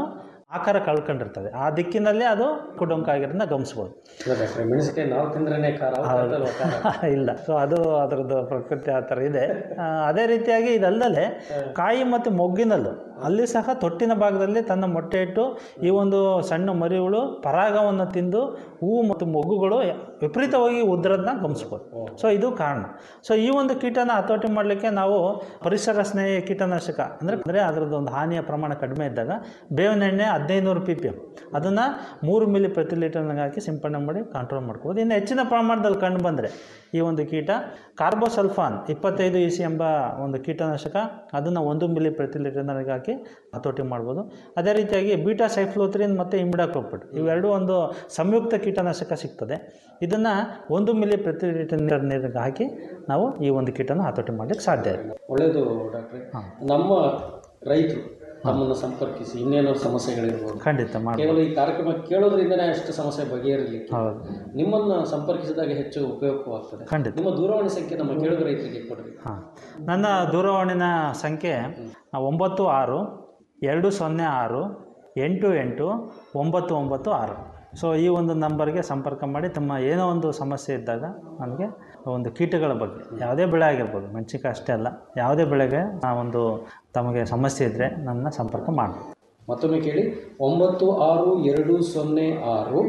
ಆಕಾರ ಕಳ್ಕೊಂಡಿರ್ತದೆ ಆ ದಿಕ್ಕಿನಲ್ಲಿ ಅದು ಕುಡೊಂಕ ಆಗಿರೋದನ್ನ ಗಮನಿಸ್ಬೋದು ಇಲ್ಲ ಡಾಕ್ಟ್ರೆ ಮೆಣಸಿನಕಾಯಿ ನಾವು ತಿಂದ್ರೇ ಖಾರ ಅವ್ರು ತಿಂದ್ರಲ್ವಾ ಖಾರ ಇಲ್ಲ ಸೊ ಅದು ಅದರದ್ದು ಪ್ರಕೃತಿ ಆ ಥರ ಇದೆ ಆ, ಅದೇ ರೀತಿಯಾಗಿ ಇದಲ್ಲದೆ ಕಾಯಿ ಮತ್ತು ಮೊಗ್ಗಿನಲ್ಲೂ ಅಲ್ಲಿ ಸಹ ತೊಟ್ಟಿನ ಭಾಗದಲ್ಲಿ ತನ್ನ ಮೊಟ್ಟೆ ಇಟ್ಟು ಈ ಒಂದು ಸಣ್ಣ ಮರಿಗಳು ಪರಾಗವನ್ನು ತಿಂದು ಹೂವು ಮತ್ತು ಮೊಗ್ಗುಗಳು ವಿಪರೀತವಾಗಿ ಉದ್ರದನ್ನ ಗಮನಿಸ್ಬೋದು ಸೊ ಇದು ಕಾರಣ ಸೊ ಈ ಒಂದು ಕೀಟನ ಹತೋಟಿ ಮಾಡಲಿಕ್ಕೆ ನಾವು ಪರಿಸರ ಸ್ನೇಹಿ ಕೀಟನಾಶಕ ಅಂದರೆ ಅಂದರೆ ಅದರದ್ದು ಒಂದು ಹಾನಿಯ ಪ್ರಮಾಣ ಕಡಿಮೆ ಇದ್ದಾಗ ಬೇವಿನ ಎಣ್ಣೆ ಹದಿನೈದುನೂರು ಪಿ ಪಿ ಎಮ್ ಅದನ್ನು ಮೂರು ಮಿಲಿ ಪ್ರತಿ ಲೀಟರ್ನಾಗ ಹಾಕಿ ಸಿಂಪಡಣೆ ಮಾಡಿ ಕಂಟ್ರೋಲ್ ಮಾಡ್ಕೋಬೋದು ಇನ್ನು ಹೆಚ್ಚಿನ ಪ್ರಮಾಣದಲ್ಲಿ ಕಂಡು ಬಂದರೆ ಈ ಒಂದು ಕೀಟ ಕಾರ್ಬೋಸಲ್ಫಾನ್ ಇಪ್ಪತ್ತೈದು ಇ ಸಿ ಎಂಬ ಒಂದು ಕೀಟನಾಶಕ ಅದನ್ನು ಒಂದು ಮಿಲಿ ಪ್ರತಿ ಲೀಟರ್ನಾಗ ಹಾಕಿ ಹತೋಟಿ ಮಾಡ್ಬೋದು ಅದೇ ರೀತಿಯಾಗಿ ಬೀಟಾ ಸೈಫ್ಲೋತ್ರಿನ್ ಮತ್ತು ಇಮಿಡಾಕ್ಲೋಪಿಡ್ ಇವೆರಡೂ ಒಂದು ಸಂಯುಕ್ತ ಕೀಟನಾಶಕ ಸಿಗ್ತದೆ ಇದನ್ನು ಒಂದು ಮಿಲಿ ಪ್ರತಿ ಲೀಟರ್ ನೀರಿಗೆ ಹಾಕಿ ನಾವು ಈ ಒಂದು ಕೀಟನ ಹತೋಟಿ ಮಾಡಲಿಕ್ಕೆ ಸಾಧ್ಯ ಇದೆ ಒಳ್ಳೆಯದು ಡಾಕ್ಟ್ರೆ ನಮ್ಮ ರೈತರು ತಮ್ಮನ್ನು ಸಂಪರ್ಕಿಸಿ ಇನ್ನೇನಾದ್ರು ಸಮಸ್ಯೆಗಳಿರ್ಬೋದು ಖಂಡಿತ ಮಾಡಿ ಕೇವಲ ಈ ಕಾರ್ಯಕ್ರಮ ಕೇಳೋದ್ರಿಂದನೇ ಅಷ್ಟು ಸಮಸ್ಯೆ ಬಗೆಹರಿಲಿಕ್ಕೆ ಹೌದು ನಿಮ್ಮನ್ನು ಸಂಪರ್ಕಿಸಿದಾಗ ಹೆಚ್ಚು ಉಪಯೋಗವಾಗ್ತದೆ ಖಂಡಿತ ನಿಮ್ಮ ದೂರವಾಣಿ ಸಂಖ್ಯೆ ನಮ್ಮ ಕೇಳುಗ ರೈತರಿಗೆ ಕೊಡ್ರಿ ಹಾಂ ನನ್ನ ದೂರವಾಣಿನ ಸಂಖ್ಯೆ ಒಂಬತ್ತು ಆರು ಎರಡು ಸೊನ್ನೆ ಆರು ಎಂಟು ಎಂಟು ಒಂಬತ್ತು ಒಂಬತ್ತು ಆರು ಸೊ ಈ ಒಂದು ನಂಬರ್ಗೆ ಸಂಪರ್ಕ ಮಾಡಿ ತಮ್ಮ ಏನೋ ಒಂದು ಸಮಸ್ಯೆ ಇದ್ದಾಗ ನನಗೆ ಒಂದು ಕೀಟಗಳ ಬಗ್ಗೆ ಯಾವುದೇ ಬೆಳೆ ಆಗಿರ್ಬೋದು ಮೆಣಸಿನ್ಕಾಯಿ ಅಷ್ಟೇ ಅಲ್ಲ ಯಾವುದೇ ಬೆಳೆಗೆ ಆ ಒಂದು ತಮಗೆ ಸಮಸ್ಯೆ ಇದ್ದರೆ ನನ್ನ ಸಂಪರ್ಕ ಮಾಡಿ ಮತ್ತೊಮ್ಮೆ ಕೇಳಿ ಒಂಬತ್ತು ಆರು ಎರಡು ಸೊನ್ನೆ ಆರು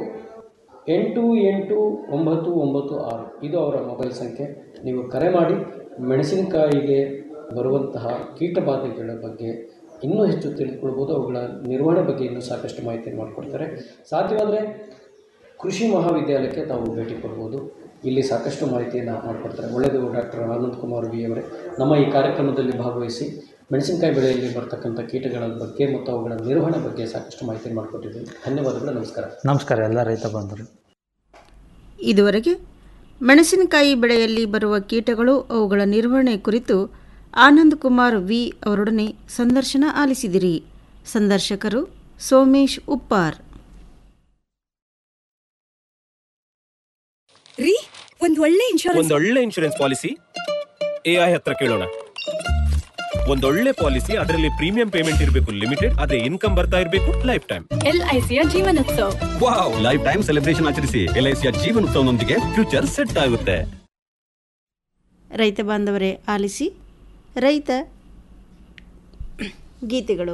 ಎಂಟು ಎಂಟು ಒಂಬತ್ತು ಒಂಬತ್ತು ಆರು ಇದು ಅವರ ಮೊಬೈಲ್ ಸಂಖ್ಯೆ ನೀವು ಕರೆ ಮಾಡಿ ಮೆಣಸಿನಕಾಯಿಗೆ ಬರುವಂತಹ ಕೀಟಬಾಧೆಗಳ ಬಗ್ಗೆ ಇನ್ನೂ ಹೆಚ್ಚು ತಿಳಿದುಕೊಳ್ಬೋದು ಅವುಗಳ ನಿರ್ವಹಣೆ ಬಗ್ಗೆ ಇನ್ನೂ ಸಾಕಷ್ಟು ಮಾಹಿತಿಯನ್ನು ಮಾಡಿಕೊಡ್ತಾರೆ ಸಾಧ್ಯವಾದರೆ ಕೃಷಿ ಮಹಾವಿದ್ಯಾಲಯಕ್ಕೆ ತಾವು ಭೇಟಿ ಕೊಡ್ಬೋದು ಇಲ್ಲಿ ಸಾಕಷ್ಟು ಮಾಹಿತಿಯನ್ನು ಮಾಡಿಕೊಡ್ತಾರೆ ಒಳ್ಳೆಯದು ಡಾಕ್ಟರ್ ಆನಂದ್ ಕುಮಾರ್ ವಿ ಅವರೇ ನಮ್ಮ ಈ ಕಾರ್ಯಕ್ರಮದಲ್ಲಿ ಭಾಗವಹಿಸಿ ಮೆಣಸಿನಕಾಯಿ ಬೆಳೆಯಲ್ಲಿ ಬರ್ತಕ್ಕಂಥ ಕೀಟಗಳ ಬಗ್ಗೆ ಮತ್ತು ಅವುಗಳ ನಿರ್ವಹಣೆ ಬಗ್ಗೆ ಸಾಕಷ್ಟು ಮಾಹಿತಿ ಮಾಡಿಕೊಟ್ಟಿದ್ದೀವಿ ಧನ್ಯವಾದಗಳು ನಮಸ್ಕಾರ ನಮಸ್ಕಾರ ಎಲ್ಲ ರೈತ ಬಂಧುಗಳು ಇದುವರೆಗೆ ಮೆಣಸಿನಕಾಯಿ ಬೆಳೆಯಲ್ಲಿ ಬರುವ ಕೀಟಗಳು ಅವುಗಳ ನಿರ್ವಹಣೆ ಕುರಿತು ಆನಂದ್ ಕುಮಾರ್ ವಿ ಅವರೊಡನೆ ಸಂದರ್ಶನ ಆಲಿಸಿದಿರಿ ಸಂದರ್ಶಕರು ಸೋಮೇಶ್ ಉಪ್ಪಾರ್ ರೀ ಒಂದ್ ಒಳ್ಳೆ ಇನ್ಶೂರೆನ್ಸ್ ಒಂದೊಳ್ಳೆ ಇನ್ಶೂರೆನ್ಸ್ ಪಾಲಿಸಿ ಎ ಐ ಹತ್ರ ಕೇಳೋಣ ಒಂದೊಳ್ಳೆ ಪಾಲಿಸಿ ಅದರಲ್ಲಿ ಪ್ರೀಮಿಯಂ ಪೇಮೆಂಟ್ ಇರಬೇಕು ಲಿಮಿಟೆಡ್ ಅದೇ ಇನ್ಕಮ್ ಬರ್ತಾ ಇರಬೇಕು ಲೈಫ್ ಟೈಮ್ ಎಲ್ ಐ ಸಿಯ Jeevan Utsav wow life time celebration ಆಚರಿಸಿ ಎಲ್ ಐ ಸಿಯ ಜೀವನೋತ್ಸವನೊಂದಿಗೆ ಫ್ಯೂಚರ್ ಸೆಟ್ ಆಗುತ್ತೆ ರೈತ ಬಾಂಧವರೇ ಆಲಿಸಿ ರೈತ ಗೀತೆಗಳು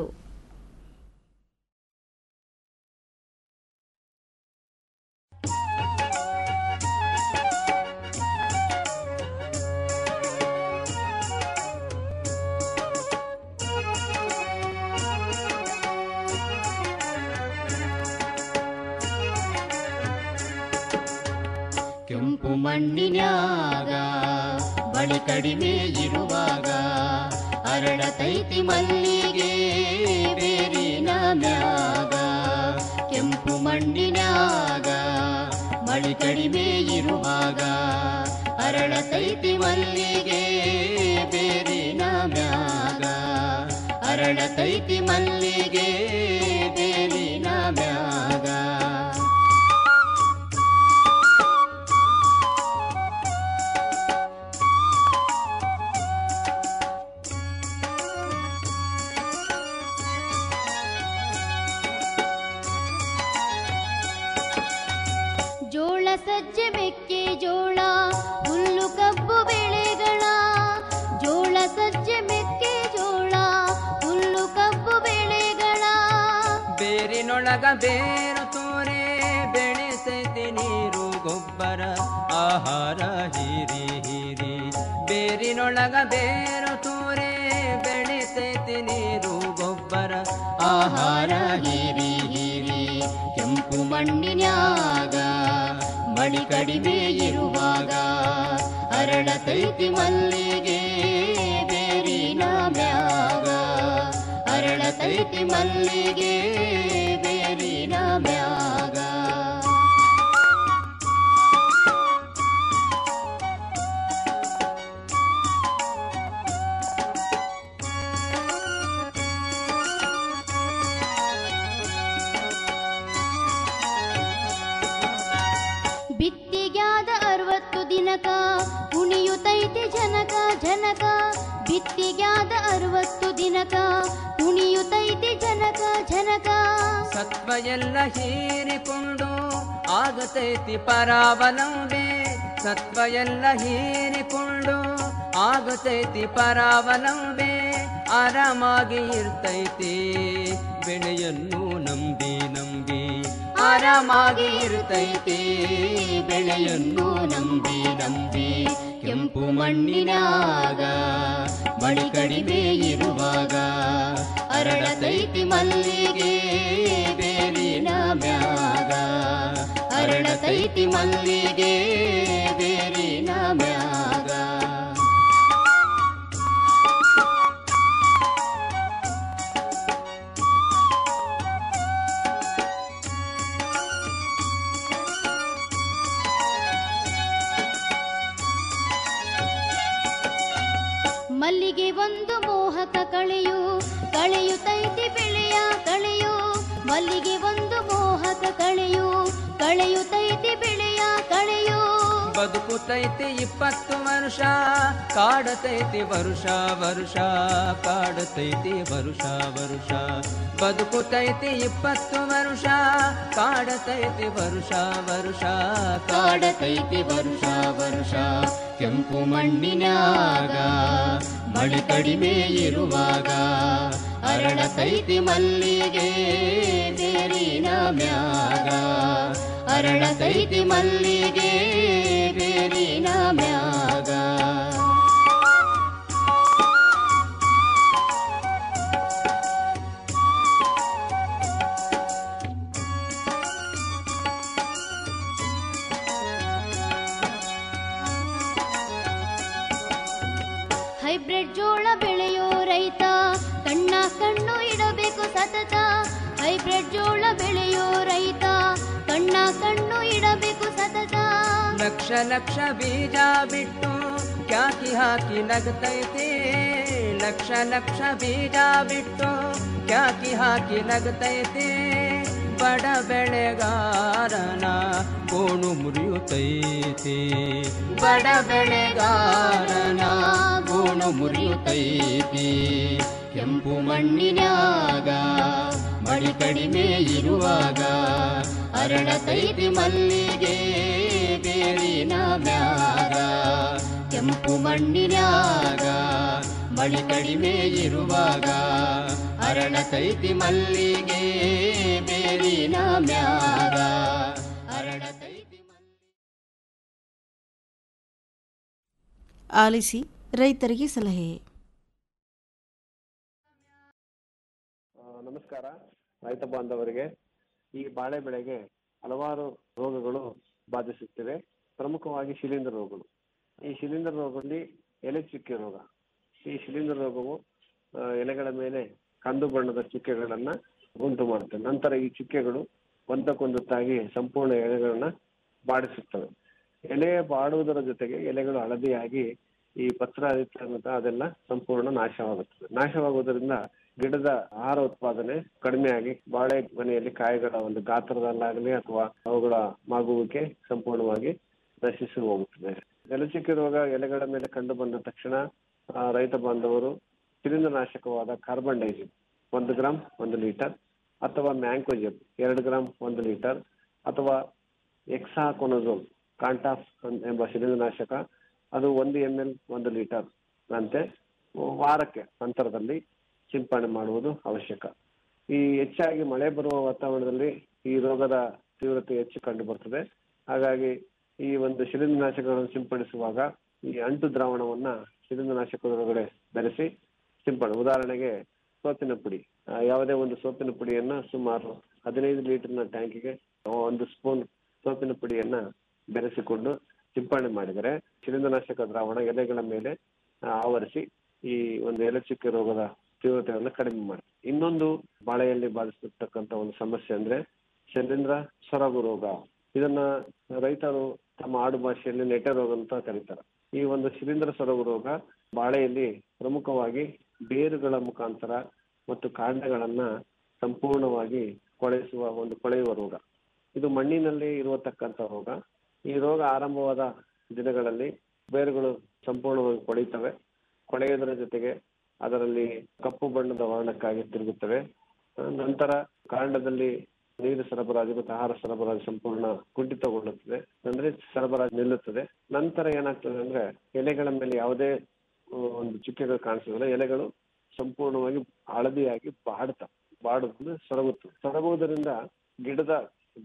ಕೆಂಪು ಮಣ್ಣಿನ್ಯಾಗ ಬಳಿ ಕಡಿಮೆ ಇರುವಾಗ ಅರಳತೈತಿ ಮಲ್ಲಿಗೆ ಬೇರಿನ ಮ್ಯಾಗ ಕೆಂಪು ಮಣ್ಣಿನ್ಯಾಗ ಮಳಿ ಕಡಿಮೆ ಇರುವಾಗ ಅರಳತೈತಿ ಮಲ್ಲಿಗೆ ಬೇರಿನ ಮ್ಯಾಗ ಅರಳತೈತಿ ಮಲ್ಲಿಗೆ ಬೇರಿನ ಮ್ಯಾಗ ಜೋಳ ಸಜ್ಜೆ ಮೆಕ್ಕೆ ಜೋಳ ಹುಲ್ಲು ಕಬ್ಬು ಬೆಳೆಗಳ ಜೋಳ ಸಜ್ಜೆ ಮೆಕ್ಕೆ ಜೋಳ ಹುಲ್ಲು ಕಬ್ಬು ಬೆಳೆಗಳ ಬೇರಿನೊಳಗ ಬೇರು ತೋರೆ ಬೆಳೆಸೈತೆ ನೀರು ಗೊಬ್ಬರ ಆಹಾರ ಹೀರಿ ಹೀರಿ ಬೇರಿನೊಳಗ ಬೇರು ತೋರೆ ಬೆಳೆಸೈತೆ ನೀರು ಗೊಬ್ಬರ ಆಹಾರ ಹೀರಿ ಹೀರಿ ಕೆಂಪು ಮಣ್ಣಿನ್ಯಾಗ ಮಳಿ ಕಡಿಮೆ ಇರುವಾಗ ಅರಳತೈತಿ ಮಲ್ಲಿಗೆ ಬೇರಿನ ಮ್ಯಾಗ ಅರಳತೈತಿ ಮಲ್ಲಿಗೆ ಬೇರಿನ ಮ್ಯಾಗ ಬಿತ್ತಿಗ್ಯಾದ ಅರವತ್ತು ದಿನಕ ಕುಣಿಯುತ್ತೈತಿ ಜನಕ ಜನಕ ಬಿತ್ತಿಗ್ಯಾದ ಅರವತ್ತು ದಿನಕ ಕುಣಿಯುತ್ತೈತಿ ಹೊಡೆಯುತ್ತೈತಿ ಜನಕ ಜನಕ ಸತ್ವ ಎಲ್ಲ ಹೀರಿಕೊಂಡು ಆಗತೈತಿ ಪರಾವಲಂಬೆ ಸತ್ವ ಎಲ್ಲ ಹೀರಿಕೊಂಡು ಆಗತೈತಿ ಪರಾವಲಂಬೆ ಆರಾಮಾಗಿ ಇರ್ತೈತಿ ಬೆಳೆಯನ್ನು ನಂಬಿ ನಂಬಿ ಆರಾಮಾಗಿ ಇರ್ತೈತಿ ಬೆಳೆಯನ್ನು ನಂಬಿ ನಂಬಿ ಕೆಂಪು ಮಣ್ಣಿನಾಗ ಮಳಿ ಕಡಿಮೆ ಇರುವಾಗ ಅರಳತೈತಿ ಮಲ್ಲಿಗೆ ಬೇರಿನ ಮ್ಯಾಗ ಅರಳತೈತಿ ಮಲ್ಲಿಗೆ ಬೇರಿನ ಮ್ಯಾಗ ಮಲ್ಲಿಗೆ ಒಂದು ಮೋಹಕ ಕಳೆಯು ಕಳೆಯುತ್ತೈತಿ ಬೆಳೆಯ ಕಳೆಯು ಮಲ್ಲಿಗೆ ಒಂದು ಮೋಹಕ ಕಳೆಯು ಕಳೆಯುತ್ತೈತಿ ಬೆಳೆಯ ಕಳೆಯು ಬದುಕುತೈತಿ ಇಪ್ಪತ್ತು ವರ್ಷ ಕಾಡತೈತಿ ವರುಷ ವರುಷ ಕಾಡತೈತಿ ವರುಷ ವರುಷ ಬದುಕುತೈತಿ ಇಪ್ಪತ್ತು ವರ್ಷ ಕಾಡತೈತಿ ವರುಷ ವರುಷ ಕಾಡತೈತಿ ವರುಷ ವರುಷ ಕೆಂಪು ಮಣ್ಣಿನಾಗ ಮಳೆ ಕಡಿಮೆ ಇರುವಾಗ ಅರಳತೈತಿ ಮಲ್ಲಿಗೆ ಬೇರಿನ ಮ್ಯಾಗ ಅರಳತೈತಿ ಮಲ್ಲಿಗೆ ಬೇರಿನ ಮ್ಯಾಗ ಹೈಬ್ರಿಡ್ ಜೋಳ ಬೆಳೆಯೋ ರೈತ ಕಣ್ಣ ಕಣ್ಣು ಇಡಬೇಕು ಸತತ ಹೈಬ್ರಿಡ್ ಜೋಳ ಬೆಳೆಯೋ ರೈತ ಕಣ್ಣ ಕಣ್ಣು ಇಡಬೇಕು ಸತತ ಲಕ್ಷ ಲಕ್ಷ ಬೀಜ ಬಿಟ್ಟು ಕ್ಯಾಕಿ ಹಾಕಿ ನಗತೈತಿ ಲಕ್ಷ ಲಕ್ಷ ಬೀಜ ಬಿಟ್ಟು ಕ್ಯಾಕಿ ಹಾಕಿ ನಗತೈತಿ ಬಡ ಬೆಳೆಗಾರನ ಗೋಣು ಮುರಿಯುತ್ತೈತಿ ಬಡ ಬೆಳೆಗಾರನ ಗೋಣು ಮುರಿಯುತ್ತೈತಿ ಕೆಂಪು ಮಣ್ಣಿನಾಗ ಮಳಿ ಕಡಿಮೆ ಇರುವಾಗ ಅರಳತೈತಿ ಮಲ್ಲಿಗೆ ಬೇರಿನ ಮ್ಯಾಗ ಕೆಂಪು ಮಣ್ಣಿನಾಗ ಮಳಿ ಕಡಿಮೆ ಇರುವಾಗ ಅರಳತೈತಿ ಮಲ್ಲಿಗೆ ಬೇರಿನ ಮ್ಯಾಗ ಅರಳತೈತಿ ಆಲಿಸಿ ರೈತರಿಗೆ ಸಲಹೆ ನಮಸ್ಕಾರ ರೈತ ಬಾಂಧವರಿಗೆ ಈ ಬಾಳೆ ಬೆಳೆಗೆ ಹಲವಾರು ರೋಗಗಳು ಬಾಧಿಸುತ್ತಿವೆ ಪ್ರಮುಖವಾಗಿ ಶಿಲೀಂಧ್ರ ರೋಗಗಳು ಈ ಶಿಲೀಂಧ್ರ ರೋಗದಲ್ಲಿ ಎಲೆ ಚುಕ್ಕೆ ರೋಗ ಈ ಶಿಲೀಂಧ್ರ ರೋಗವು ಆ, ಎಲೆಗಳ ಮೇಲೆ ಕಂದು ಬಣ್ಣದ ಚುಕ್ಕೆಗಳನ್ನ ಉಂಟು ಮಾಡುತ್ತೆ ನಂತರ ಈ ಚುಕ್ಕೆಗಳು ಒಂದಕ್ಕೊಂದು ತಾಗಿ ಸಂಪೂರ್ಣ ಎಲೆಗಳನ್ನ ಬಾಡಿಸುತ್ತವೆ ಎಲೆ ಬಾಡುವುದರ ಜೊತೆಗೆ ಎಲೆಗಳು ಹಳದಿಯಾಗಿ ಈ ಪತ್ರ ಅಂತ ಅದೆಲ್ಲ ಸಂಪೂರ್ಣ ನಾಶವಾಗುತ್ತದೆ ನಾಶವಾಗುವುದರಿಂದ ಗಿಡದ ಆಹಾರ ಉತ್ಪಾದನೆ ಕಡಿಮೆಯಾಗಿ ಬಾಳೆ ಮನೆಯಲ್ಲಿ ಕಾಯಿಗಳ ಒಂದು ಗಾತ್ರದಲ್ಲಾಗಲಿ ಅಥವಾ ಅವುಗಳ ಮಾಗುವಿಕೆ ಸಂಪೂರ್ಣವಾಗಿ ನಶಿಸಿ ಹೋಗುತ್ತದೆ ಎಲೆಚುಕ್ಕೆ ರೋಗ ಎಲೆಗಳ ಮೇಲೆ ಕಂಡು ಬಂದ ತಕ್ಷಣ ಆ, ರೈತ ಬಾಂಧವರು ಶಿಲೀಂಧ್ರನಾಶಕವಾದ ಕಾರ್ಬನ್ ಡೈಸಿಮ್ ಒಂದು ಗ್ರಾಂ ಒಂದು ಲೀಟರ್ ಅಥವಾ ಮ್ಯಾಂಕೋಜೆಬ್ ಎರಡು ಗ್ರಾಂ ಒಂದು ಲೀಟರ್ ಅಥವಾ ಎಕ್ಸಾಕೊನಜೋಲ್ ಕಾಂಟಾಫ್ ಎಂಬ ಶಿಲೀಂಧ್ರನಾಶಕ ಅದು ಒಂದು ಎಂ ಎಲ್ ಒಂದು ಲೀಟರ್ ಅಂತೆ ವಾರಕ್ಕೆ ಅಂತರದಲ್ಲಿ ಸಿಂಪಡಣೆ ಮಾಡುವುದು ಅವಶ್ಯಕ ಈ ಹೆಚ್ಚಾಗಿ ಮಳೆ ಬರುವ ವಾತಾವರಣದಲ್ಲಿ ಈ ರೋಗದ ತೀವ್ರತೆ ಹೆಚ್ಚು ಕಂಡು ಬರ್ತದೆ ಹಾಗಾಗಿ ಈ ಒಂದು ಶಿಲೀಂಧ್ರನಾಶಕಗಳನ್ನು ಸಿಂಪಡಿಸುವಾಗ ಈ ಅಂಟು ದ್ರಾವಣವನ್ನ ಶಿಲೀಂಧ್ರನಾಶಕದೊಳಗಡೆ ಬೆರೆಸಿ ಸಿಂಪಡಣೆ ಉದಾಹರಣೆಗೆ ಸೋಪಿನ ಪುಡಿ ಆ, ಯಾವುದೇ ಒಂದು ಸೋಪಿನ ಪುಡಿಯನ್ನ ಸುಮಾರು ಹದಿನೈದು ಲೀಟರ್ನ ಟ್ಯಾಂಕಿಗೆ ಒಂದು ಸ್ಪೂನ್ ಸೋಪಿನ ಪುಡಿಯನ್ನ ಬೆರೆಸಿಕೊಂಡು ಸಿಂಪಡಣೆ ಮಾಡಿದರೆ ಶಿಲೀಂಧ್ರನಾಶಕ ದ್ರಾವಣ ಎಲೆಗಳ ಮೇಲೆ ಆ, ಆವರಿಸಿ ಈ ಒಂದು ಎಲೆ ಚುಕ್ಕೆ ರೋಗದ ತೀವ್ರತೆಯನ್ನು ಕಡಿಮೆ ಮಾಡುತ್ತೆ ಇನ್ನೊಂದು ಬಾಳೆಯಲ್ಲಿ ಬಾಧಿಸಿರ್ತಕ್ಕಂಥ ಒಂದು ಸಮಸ್ಯೆ ಅಂದ್ರೆ ಶಿಲೀಂಧ್ರ ಸೊರಗು ರೋಗ ಇದನ್ನ ರೈತರು ತಮ್ಮ ಆಡು ಭಾಷೆಯಲ್ಲಿ ನೆಟೆ ರೋಗ ಅಂತ ಕರೀತಾರೆ ಈ ಒಂದು ಶಿಲೀಂಧ್ರ ಸೊರಗು ರೋಗ ಬಾಳೆಯಲ್ಲಿ ಪ್ರಮುಖವಾಗಿ ಬೇರುಗಳ ಮುಖಾಂತರ ಮತ್ತು ಕಾಂಡಗಳನ್ನ ಸಂಪೂರ್ಣವಾಗಿ ಕೊಳೆಸುವ ಒಂದು ಕೊಳೆಯುವ ರೋಗ ಇದು ಮಣ್ಣಿನಲ್ಲಿ ಇರತಕ್ಕಂಥ ರೋಗ ಈ ರೋಗ ಆರಂಭವಾದ ದಿನಗಳಲ್ಲಿ ಬೇರುಗಳು ಸಂಪೂರ್ಣವಾಗಿ ಕೊಳೆಯುತ್ತವೆ ಕೊಳೆಯುವುದರ ಜೊತೆಗೆ ಅದರಲ್ಲಿ ಕಪ್ಪು ಬಣ್ಣದ ವರ್ಣಕ್ಕಾಗಿ ತಿರುಗುತ್ತವೆ ಆ, ನಂತರ ಕಾಂಡದಲ್ಲಿ ನೀರು ಸರಬರಾಜು ಮತ್ತು ಆಹಾರ ಸರಬರಾಜು ಸಂಪೂರ್ಣ ಕುಂಠಿತಗೊಳ್ಳುತ್ತದೆ ಅಂದ್ರೆ ಸರಬರಾಜು ನಿಲ್ಲುತ್ತದೆ ನಂತರ ಏನಾಗ್ತದೆ ಅಂದ್ರೆ ಎಲೆಗಳ ಮೇಲೆ ಯಾವುದೇ ಆ, ಒಂದು ಚುಕ್ಕೆಗಳು ಕಾಣಿಸೋದಿಲ್ಲ ಎಲೆಗಳು ಸಂಪೂರ್ಣವಾಗಿ ಹಳದಿಯಾಗಿ ಬಾಡ್ತವೆ ಬಾಡುವುದು ಸೊರಗುತ್ತದೆ ಸೊರಗುವುದರಿಂದ ಗಿಡದ